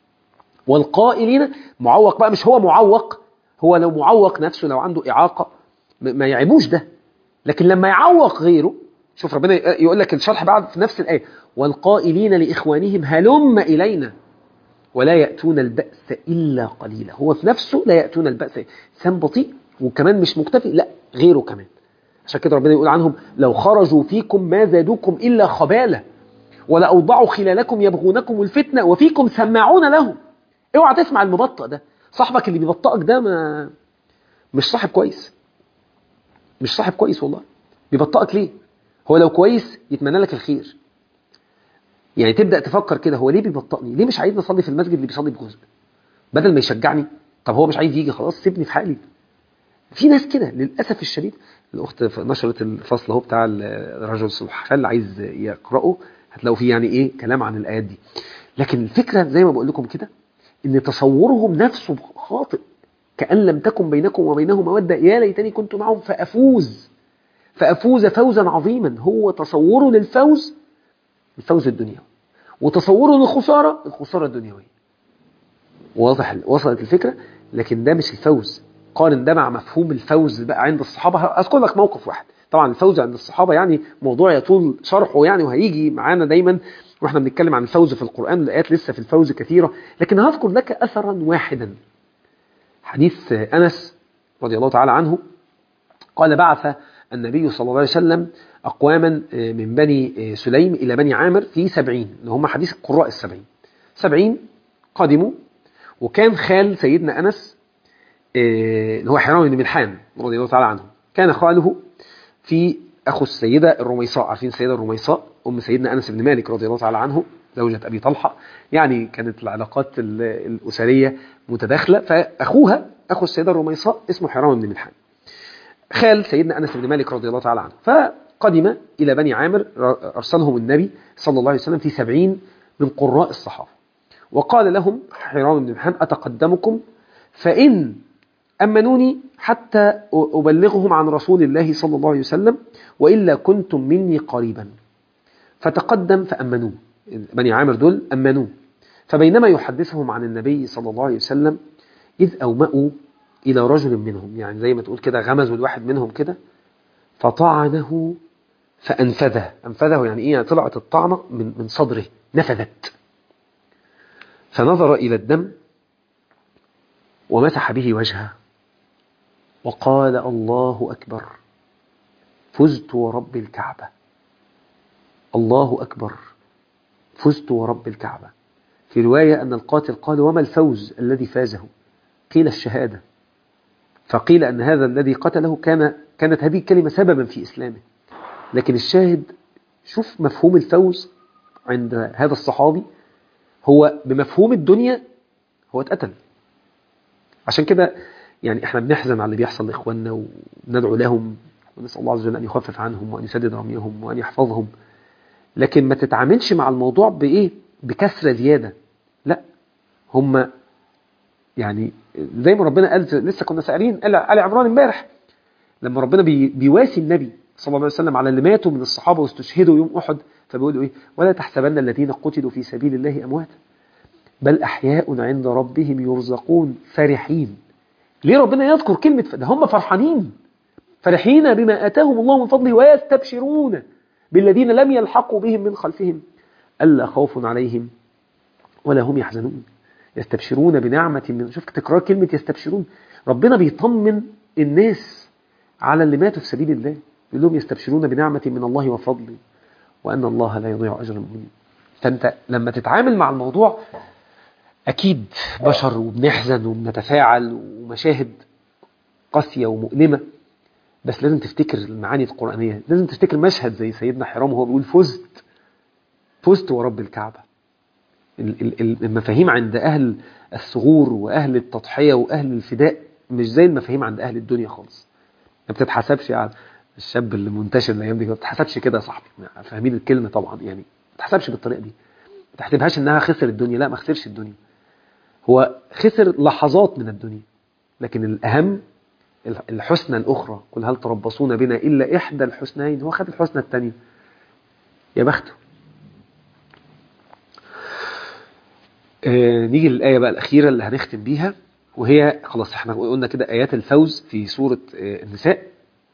والقائلين معوق بقى مش هو معوق هو لو معوق نفسه لو عنده اعاقه م- ما يعيبوش ده لكن لما يعوق غيره شوف ربنا يقول لك الشرح بعد في نفس الايه والقائلين لاخوانهم هلم الينا ولا يأتون البأس إلا قليلا هو في نفسه لا يأتون البأس إنسان بطيء وكمان مش مكتفي لا غيره كمان عشان كده ربنا يقول عنهم لو خرجوا فيكم ما زادوكم إلا خبالة ولا أوضعوا خلالكم يبغونكم الفتنة وفيكم سماعون لهم اوعى تسمع المبطئ ده صاحبك اللي بيبطئك ده ما مش صاحب كويس مش صاحب كويس والله بيبطئك ليه هو لو كويس يتمنى لك الخير يعني تبدا تفكر كده هو ليه بيبطئني ليه مش عايزني اصلي في المسجد اللي بيصلي بجزء بدل ما يشجعني طب هو مش عايز يجي خلاص سيبني في حالي في ناس كده للاسف الشديد الاخت نشرت الفصل اهو بتاع الرجل السلحفاه اللي عايز يقراه هتلاقوا فيه يعني ايه كلام عن الايات دي لكن الفكره زي ما بقول لكم كده ان تصورهم نفسه خاطئ كان لم تكن بينكم وبينه موده يا ليتني كنت معهم فافوز فافوز فوزا عظيما هو تصوره للفوز الفوز الدنيوي وتصوره للخساره الخساره الدنيويه واضح وصلت الفكره لكن ده مش الفوز قارن ده مع مفهوم الفوز بقى عند الصحابه اذكر لك موقف واحد طبعا الفوز عند الصحابه يعني موضوع يطول شرحه يعني وهيجي معانا دايما واحنا بنتكلم عن الفوز في القران الايات لسه في الفوز كثيره لكن هذكر لك اثرا واحدا حديث انس رضي الله تعالى عنه قال بعث النبي صلى الله عليه وسلم أقواما من بني سليم إلى بني عامر في سبعين اللي هم حديث القراء السبعين سبعين قدموا وكان خال سيدنا أنس اللي هو حرام بن ملحان رضي الله تعالى عنه كان خاله في أخو السيدة الرميصاء عارفين السيدة الرميصاء أم سيدنا أنس بن مالك رضي الله تعالى عنه زوجة أبي طلحة يعني كانت العلاقات الأسرية متداخلة فأخوها أخو السيدة الرميصاء اسمه حرام بن ملحان خال سيدنا أنس بن مالك رضي الله تعالى عنه فقدم إلى بني عامر أرسلهم النبي صلى الله عليه وسلم في سبعين من قراء الصحابة وقال لهم حرام بن ملحان أتقدمكم فإن أمنوني حتى أبلغهم عن رسول الله صلى الله عليه وسلم وإلا كنتم مني قريبا فتقدم فأمنوه بني عامر دول أمنوه فبينما يحدثهم عن النبي صلى الله عليه وسلم إذ أومأوا إلى رجل منهم يعني زي ما تقول كده غمزوا الواحد منهم كده فطعنه فأنفذه أنفذه يعني إيه يعني طلعت الطعنة من, من صدره نفذت فنظر إلى الدم ومسح به وجهه وقال الله أكبر فزت ورب الكعبة الله أكبر فزت ورب الكعبة في رواية أن القاتل قال وما الفوز الذي فازه قيل الشهادة فقيل أن هذا الذي قتله كان كانت هذه الكلمة سببا في إسلامه لكن الشاهد شوف مفهوم الفوز عند هذا الصحابي هو بمفهوم الدنيا هو اتقتل عشان كده يعني احنا بنحزن على اللي بيحصل لاخواننا وندعو لهم ونسال الله عز وجل ان يخفف عنهم وان يسدد رميهم وان يحفظهم لكن ما تتعاملش مع الموضوع بايه بكسره زياده لا هم يعني زي ما ربنا قال لسه كنا سائلين قال ال عمران امبارح لما ربنا بي بيواسي النبي صلى الله عليه وسلم على اللي ماتوا من الصحابه واستشهدوا يوم احد فبيقول ايه ولا تحسبن الذين قتلوا في سبيل الله امواتا بل احياء عند ربهم يرزقون فرحين ليه ربنا يذكر كلمه ده هم فرحانين فرحين بما اتاهم الله من فضله ويستبشرون بالذين لم يلحقوا بهم من خلفهم الا خوف عليهم ولا هم يحزنون يستبشرون بنعمة من شوف تكرار كلمة يستبشرون ربنا بيطمن الناس على اللي ماتوا في سبيل الله يقول لهم يستبشرون بنعمة من الله وفضله وأن الله لا يضيع أجر المؤمنين فأنت لما تتعامل مع الموضوع أكيد بشر وبنحزن وبنتفاعل ومشاهد قاسية ومؤلمة بس لازم تفتكر المعاني القرآنية لازم تفتكر مشهد زي سيدنا حرام وهو بيقول فزت فزت ورب الكعبة المفاهيم عند أهل الثغور وأهل التضحية وأهل الفداء مش زي المفاهيم عند أهل الدنيا خالص ما بتتحسبش يعني الشاب اللي منتشر الأيام دي ما بتتحسبش كده يا صاحبي فاهمين الكلمة طبعا يعني ما بتتحسبش بالطريقة دي ما تحسبهاش إنها خسر الدنيا لا ما خسرش الدنيا هو خسر لحظات من الدنيا لكن الأهم الحسنى الأخرى قل هل تربصون بنا إلا إحدى الحسنين هو خد الحسنى الثانية يا بخته آه نيجي للآية بقى الأخيرة اللي هنختم بيها وهي خلاص احنا قلنا كده آيات الفوز في سورة آه النساء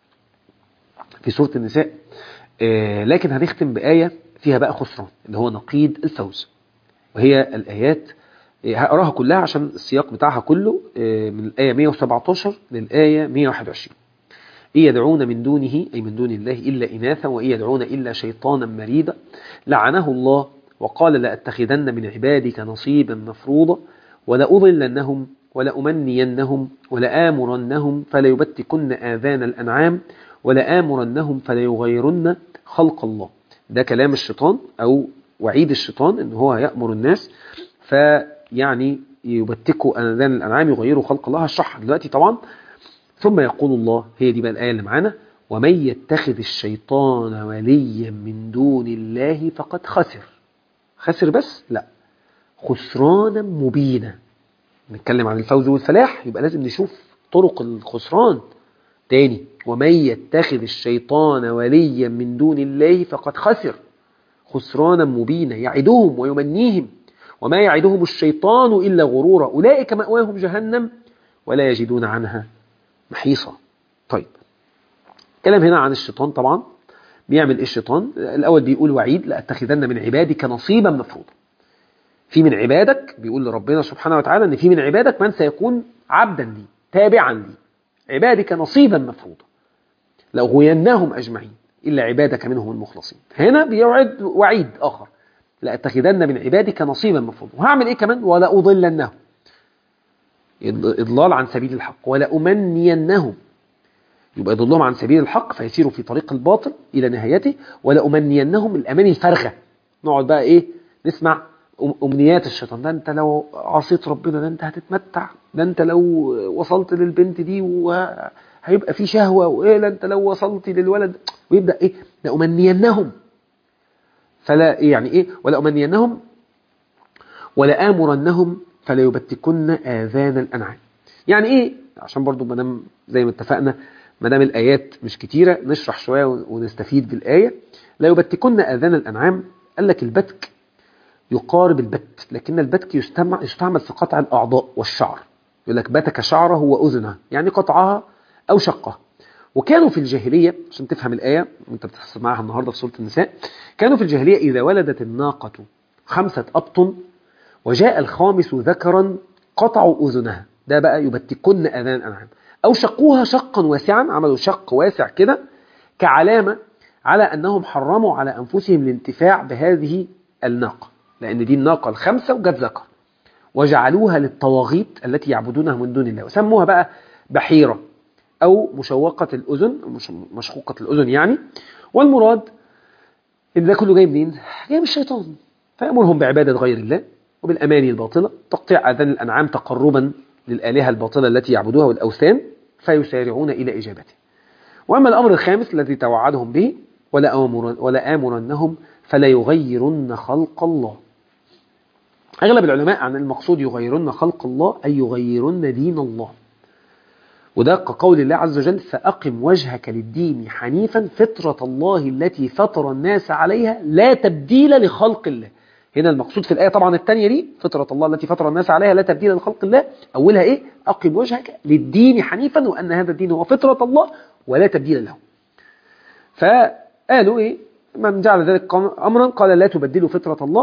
في سورة النساء آه لكن هنختم بآية فيها بقى خسران اللي هو نقيض الفوز وهي الآيات هقراها كلها عشان السياق بتاعها كله من الآية 117 للآية 121 إن يدعون من دونه أي من دون الله إلا إناثا وإن يدعون إلا شيطانا مريدا لعنه الله وقال لأتخذن من عبادك نصيبا مفروضا ولأضلنهم ولأمنينهم ولآمرنهم فليبتكن آذان الأنعام ولآمرنهم فليغيرن خلق الله ده كلام الشيطان أو وعيد الشيطان إن هو يأمر الناس فيعني يبتكوا آذان الأنعام يغيروا خلق الله هشرحها دلوقتي طبعا ثم يقول الله هي دي بقى الآية اللي معانا ومن يتخذ الشيطان وليا من دون الله فقد خسر خسر بس لا خسرانا مبينا نتكلم عن الفوز والفلاح يبقى لازم نشوف طرق الخسران تاني ومن يتخذ الشيطان وليا من دون الله فقد خسر خسرانا مبينا يعدهم ويمنيهم وما يعدهم الشيطان إلا غرورا أولئك مأواهم جهنم ولا يجدون عنها محيصا طيب كلام هنا عن الشيطان طبعا بيعمل ايه الشيطان الأول بيقول وعيد لأتخذن من عبادك نصيبا مفروضا في من عبادك بيقول لربنا سبحانه وتعالى ان في من عبادك من سيكون عبدا لي تابعا لي عبادك نصيبا مفروضا لأغوينهم أجمعين إلا عبادك منهم المخلصين هنا بيوعد وعيد آخر لأتخذن من عبادك نصيبا مفروضا وهعمل إيه كمان ولا أضلنهم إضلال عن سبيل الحق ولا أمنينهم يبقى يضلهم عن سبيل الحق فيسيروا في طريق الباطل إلى نهايته ولا أمنينهم الأماني الفارغة نقعد بقى إيه نسمع أمنيات الشيطان ده أنت لو عصيت ربنا ده أنت هتتمتع ده أنت لو وصلت للبنت دي وهيبقى في شهوة وإيه ده أنت لو وصلت للولد ويبدأ إيه ده أمنينهم فلا يعني إيه ولا أمنينهم ولا آمرنهم فلا يبتكن آذان الأنعام يعني إيه عشان برضو مدام زي ما اتفقنا مدام الآيات مش كتيرة نشرح شوية ونستفيد بالآية لا يبتكن آذان الأنعام قال لك البتك يقارب البت لكن البتك يستعمل, يستعمل في قطع الأعضاء والشعر يقول لك بتك شعره وأذنه يعني قطعها أو شقها وكانوا في الجاهلية عشان تفهم الآية وانت بتسمعها النهاردة في سورة النساء كانوا في الجاهلية إذا ولدت الناقة خمسة أبطن وجاء الخامس ذكرا قطعوا أذنها ده بقى يبتكن أذان الأنعام أو شقوها شقا واسعا عملوا شق واسع كده كعلامة على أنهم حرموا على أنفسهم الانتفاع بهذه الناقة لأن دي الناقة الخمسة وجت ذكر وجعلوها للطواغيت التي يعبدونها من دون الله وسموها بقى بحيرة أو مشوقة الأذن مش مشقوقة الأذن يعني والمراد إن ده كله جاي منين؟ جاي من الشيطان فيأمرهم بعبادة غير الله وبالأماني الباطلة تقطيع آذان الأنعام تقربا للآلهة الباطلة التي يعبدوها والأوثان فيسارعون إلى إجابته وأما الأمر الخامس الذي توعدهم به ولا, آمر ولا آمرنهم فلا يغيرن خلق الله أغلب العلماء عن المقصود يغيرن خلق الله أي يغيرن دين الله وده كقول الله عز وجل فأقم وجهك للدين حنيفا فطرة الله التي فطر الناس عليها لا تبديل لخلق الله هنا المقصود في الآية طبعا الثانية دي فطرة الله التي فطر الناس عليها لا تبديل لخلق الله أولها إيه أقم وجهك للدين حنيفا وأن هذا الدين هو فطرة الله ولا تبديل له فقالوا إيه من جعل ذلك أمرا قال لا تبدلوا فطرة الله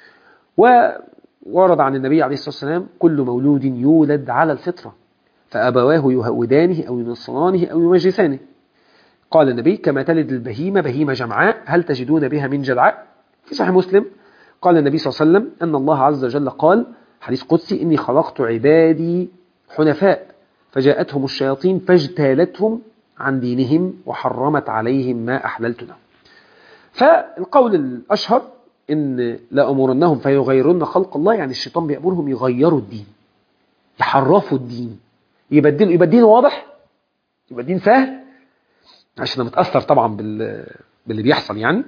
وورد عن النبي عليه الصلاة والسلام كل مولود يولد على الفطرة فأبواه يهودانه أو ينصرانه أو يمجسانه قال النبي كما تلد البهيمة بهيمة جمعاء هل تجدون بها من جلعاء في صحيح مسلم قال النبي صلى الله عليه وسلم أن الله عز وجل قال حديث قدسي إني خلقت عبادي حنفاء فجاءتهم الشياطين فاجتالتهم عن دينهم وحرمت عليهم ما أحللت لهم فالقول الأشهر إن لأمرنهم فيغيرن خلق الله يعني الشيطان بيأمرهم يغيروا الدين يحرفوا الدين يبدلوا يبقى الدين واضح يبقى الدين سهل عشان انا متاثر طبعا بال باللي بيحصل يعني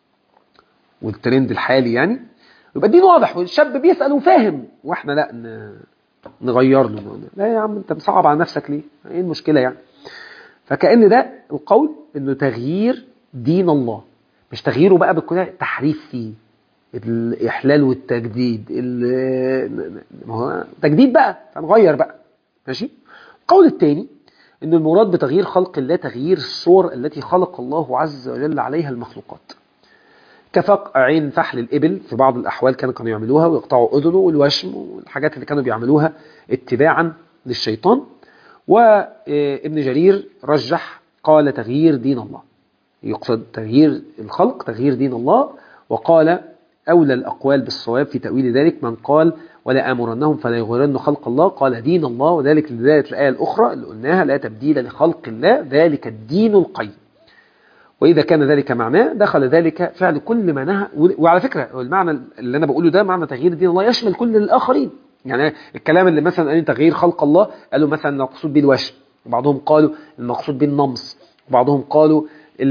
والترند الحالي يعني يبقى الدين واضح والشاب بيسال وفاهم واحنا لا ن... نغير له لا يا عم انت مصعب على نفسك ليه ايه المشكله يعني فكأن ده القول انه تغيير دين الله مش تغييره بقى بالكل تحريف فيه الاحلال والتجديد ما هو تجديد بقى هنغير بقى ماشي القول الثاني ان المراد بتغيير خلق الله تغيير الصور التي خلق الله عز وجل عليها المخلوقات كفقع عين فحل الإبل في بعض الأحوال كانوا كانوا يعملوها ويقطعوا أذنه والوشم والحاجات اللي كانوا بيعملوها اتباعا للشيطان وابن جرير رجح قال تغيير دين الله يقصد تغيير الخلق تغيير دين الله وقال أولى الأقوال بالصواب في تأويل ذلك من قال ولا آمرنهم فلا يغيرن خلق الله قال دين الله وذلك لذلك الآية الأخرى اللي قلناها لا تبديل لخلق الله ذلك الدين القيم وإذا كان ذلك معناه دخل ذلك فعل كل ما نهى وعلى فكرة المعنى اللي أنا بقوله ده معنى تغيير دين الله يشمل كل الآخرين يعني الكلام اللي مثلا قال تغيير خلق الله قالوا مثلا المقصود به الوشم وبعضهم قالوا المقصود به النمص وبعضهم قالوا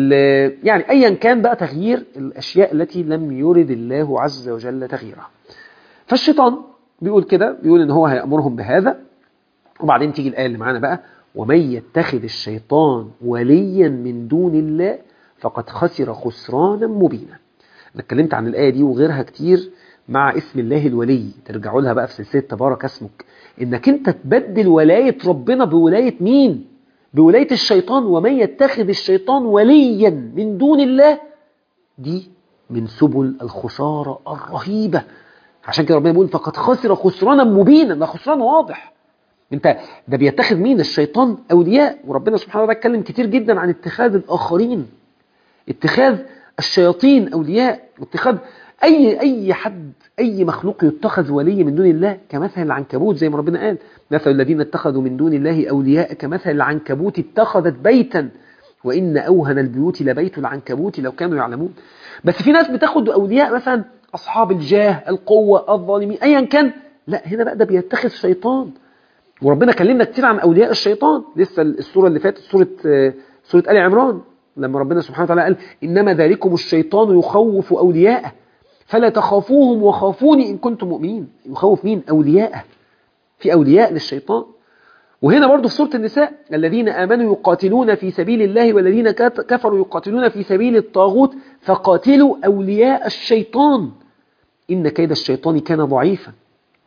يعني أيا كان بقى تغيير الأشياء التي لم يرد الله عز وجل تغييرها فالشيطان بيقول كده بيقول ان هو هيأمرهم بهذا وبعدين تيجي الآية اللي معانا بقى ومن يتخذ الشيطان وليا من دون الله فقد خسر خسرانا مبينا انا اتكلمت عن الآية دي وغيرها كتير مع اسم الله الولي ترجعوا لها بقى في سلسلة تبارك اسمك انك انت تبدل ولاية ربنا بولاية مين بولاية الشيطان ومن يتخذ الشيطان وليا من دون الله دي من سبل الخسارة الرهيبة عشان كده ربنا بيقول فقد خسر خسرانا مبينا ده خسران واضح انت ده بيتخذ مين الشيطان اولياء وربنا سبحانه وتعالى اتكلم كتير جدا عن اتخاذ الاخرين اتخاذ الشياطين اولياء اتخاذ اي اي حد اي مخلوق يتخذ ولي من دون الله كمثل العنكبوت زي ما ربنا قال مثل الذين اتخذوا من دون الله اولياء كمثل العنكبوت اتخذت بيتا وان اوهن البيوت لبيت العنكبوت لو كانوا يعلمون بس في ناس بتاخد اولياء مثلا أصحاب الجاه القوة الظالمين أيا كان لا هنا بقى ده بيتخذ شيطان وربنا كلمنا كتير عن أولياء الشيطان لسه السورة اللي فاتت سورة سورة آل عمران لما ربنا سبحانه وتعالى قال إنما ذلكم الشيطان يخوف أولياءه فلا تخافوهم وخافوني إن كنتم مؤمنين يخوف مين أولياءه في أولياء للشيطان وهنا برضو في سورة النساء الذين آمنوا يقاتلون في سبيل الله والذين كفروا يقاتلون في سبيل الطاغوت فقاتلوا أولياء الشيطان إن كيد الشيطان كان ضعيفا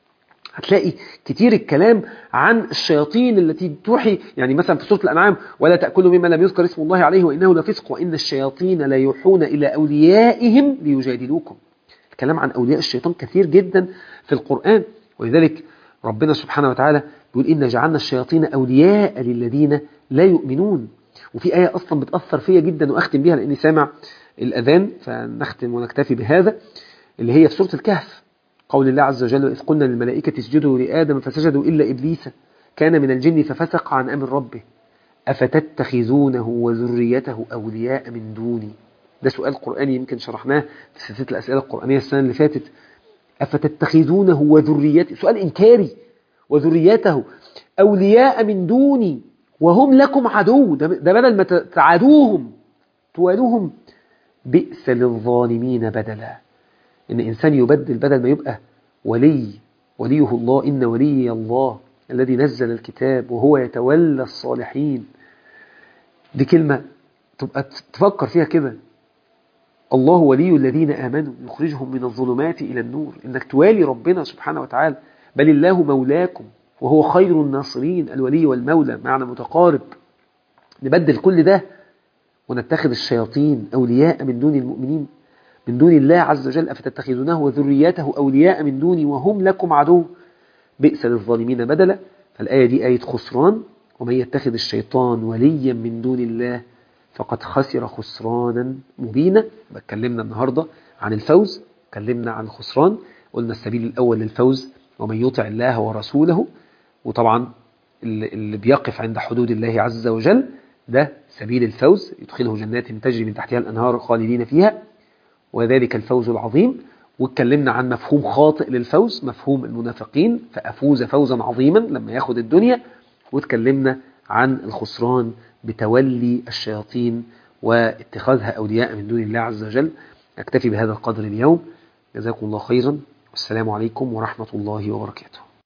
هتلاقي كتير الكلام عن الشياطين التي توحي يعني مثلا في سورة الأنعام ولا تأكلوا مما لم يذكر اسم الله عليه وإنه لفسق وإن الشياطين لا يوحون إلى أوليائهم ليجادلوكم الكلام عن أولياء الشيطان كثير جدا في القرآن ولذلك ربنا سبحانه وتعالى بيقول إن جعلنا الشياطين أولياء للذين لا يؤمنون وفي آية أصلا بتأثر فيا جدا وأختم بها لأني سامع الأذان فنختم ونكتفي بهذا اللي هي في سورة الكهف قول الله عز وجل إذ قلنا للملائكة اسجدوا لآدم فسجدوا إلا إبليس كان من الجن ففسق عن أمر ربه أفتتخذونه وذريته أولياء من دوني ده سؤال قرآني يمكن شرحناه في سلسلة الأسئلة القرآنية السنة اللي فاتت أفتتخذونه وذريته سؤال إنكاري وذريته أولياء من دوني وهم لكم عدو ده بدل ما تعادوهم توالوهم بئس للظالمين بدلا إن إنسان يبدل بدل ما يبقى ولي وليه الله إن ولي الله الذي نزل الكتاب وهو يتولى الصالحين دي كلمة تبقى تفكر فيها كده الله ولي الذين آمنوا يخرجهم من الظلمات إلى النور إنك توالي ربنا سبحانه وتعالى بل الله مولاكم وهو خير الناصرين الولي والمولى معنى متقارب نبدل كل ده ونتخذ الشياطين أولياء من دون المؤمنين من دون الله عز وجل أفتتخذونه وذريته أولياء من دوني وهم لكم عدو بئس للظالمين بدلا فالآية دي آية خسران ومن يتخذ الشيطان وليا من دون الله فقد خسر خسرانا مبينا اتكلمنا النهاردة عن الفوز اتكلمنا عن الخسران قلنا السبيل الأول للفوز ومن يطع الله ورسوله وطبعا اللي بيقف عند حدود الله عز وجل ده سبيل الفوز يدخله جنات تجري من تحتها الأنهار خالدين فيها وذلك الفوز العظيم واتكلمنا عن مفهوم خاطئ للفوز مفهوم المنافقين فأفوز فوزا عظيما لما ياخد الدنيا واتكلمنا عن الخسران بتولي الشياطين واتخاذها أولياء من دون الله عز وجل أكتفي بهذا القدر اليوم جزاكم الله خيرا والسلام عليكم ورحمة الله وبركاته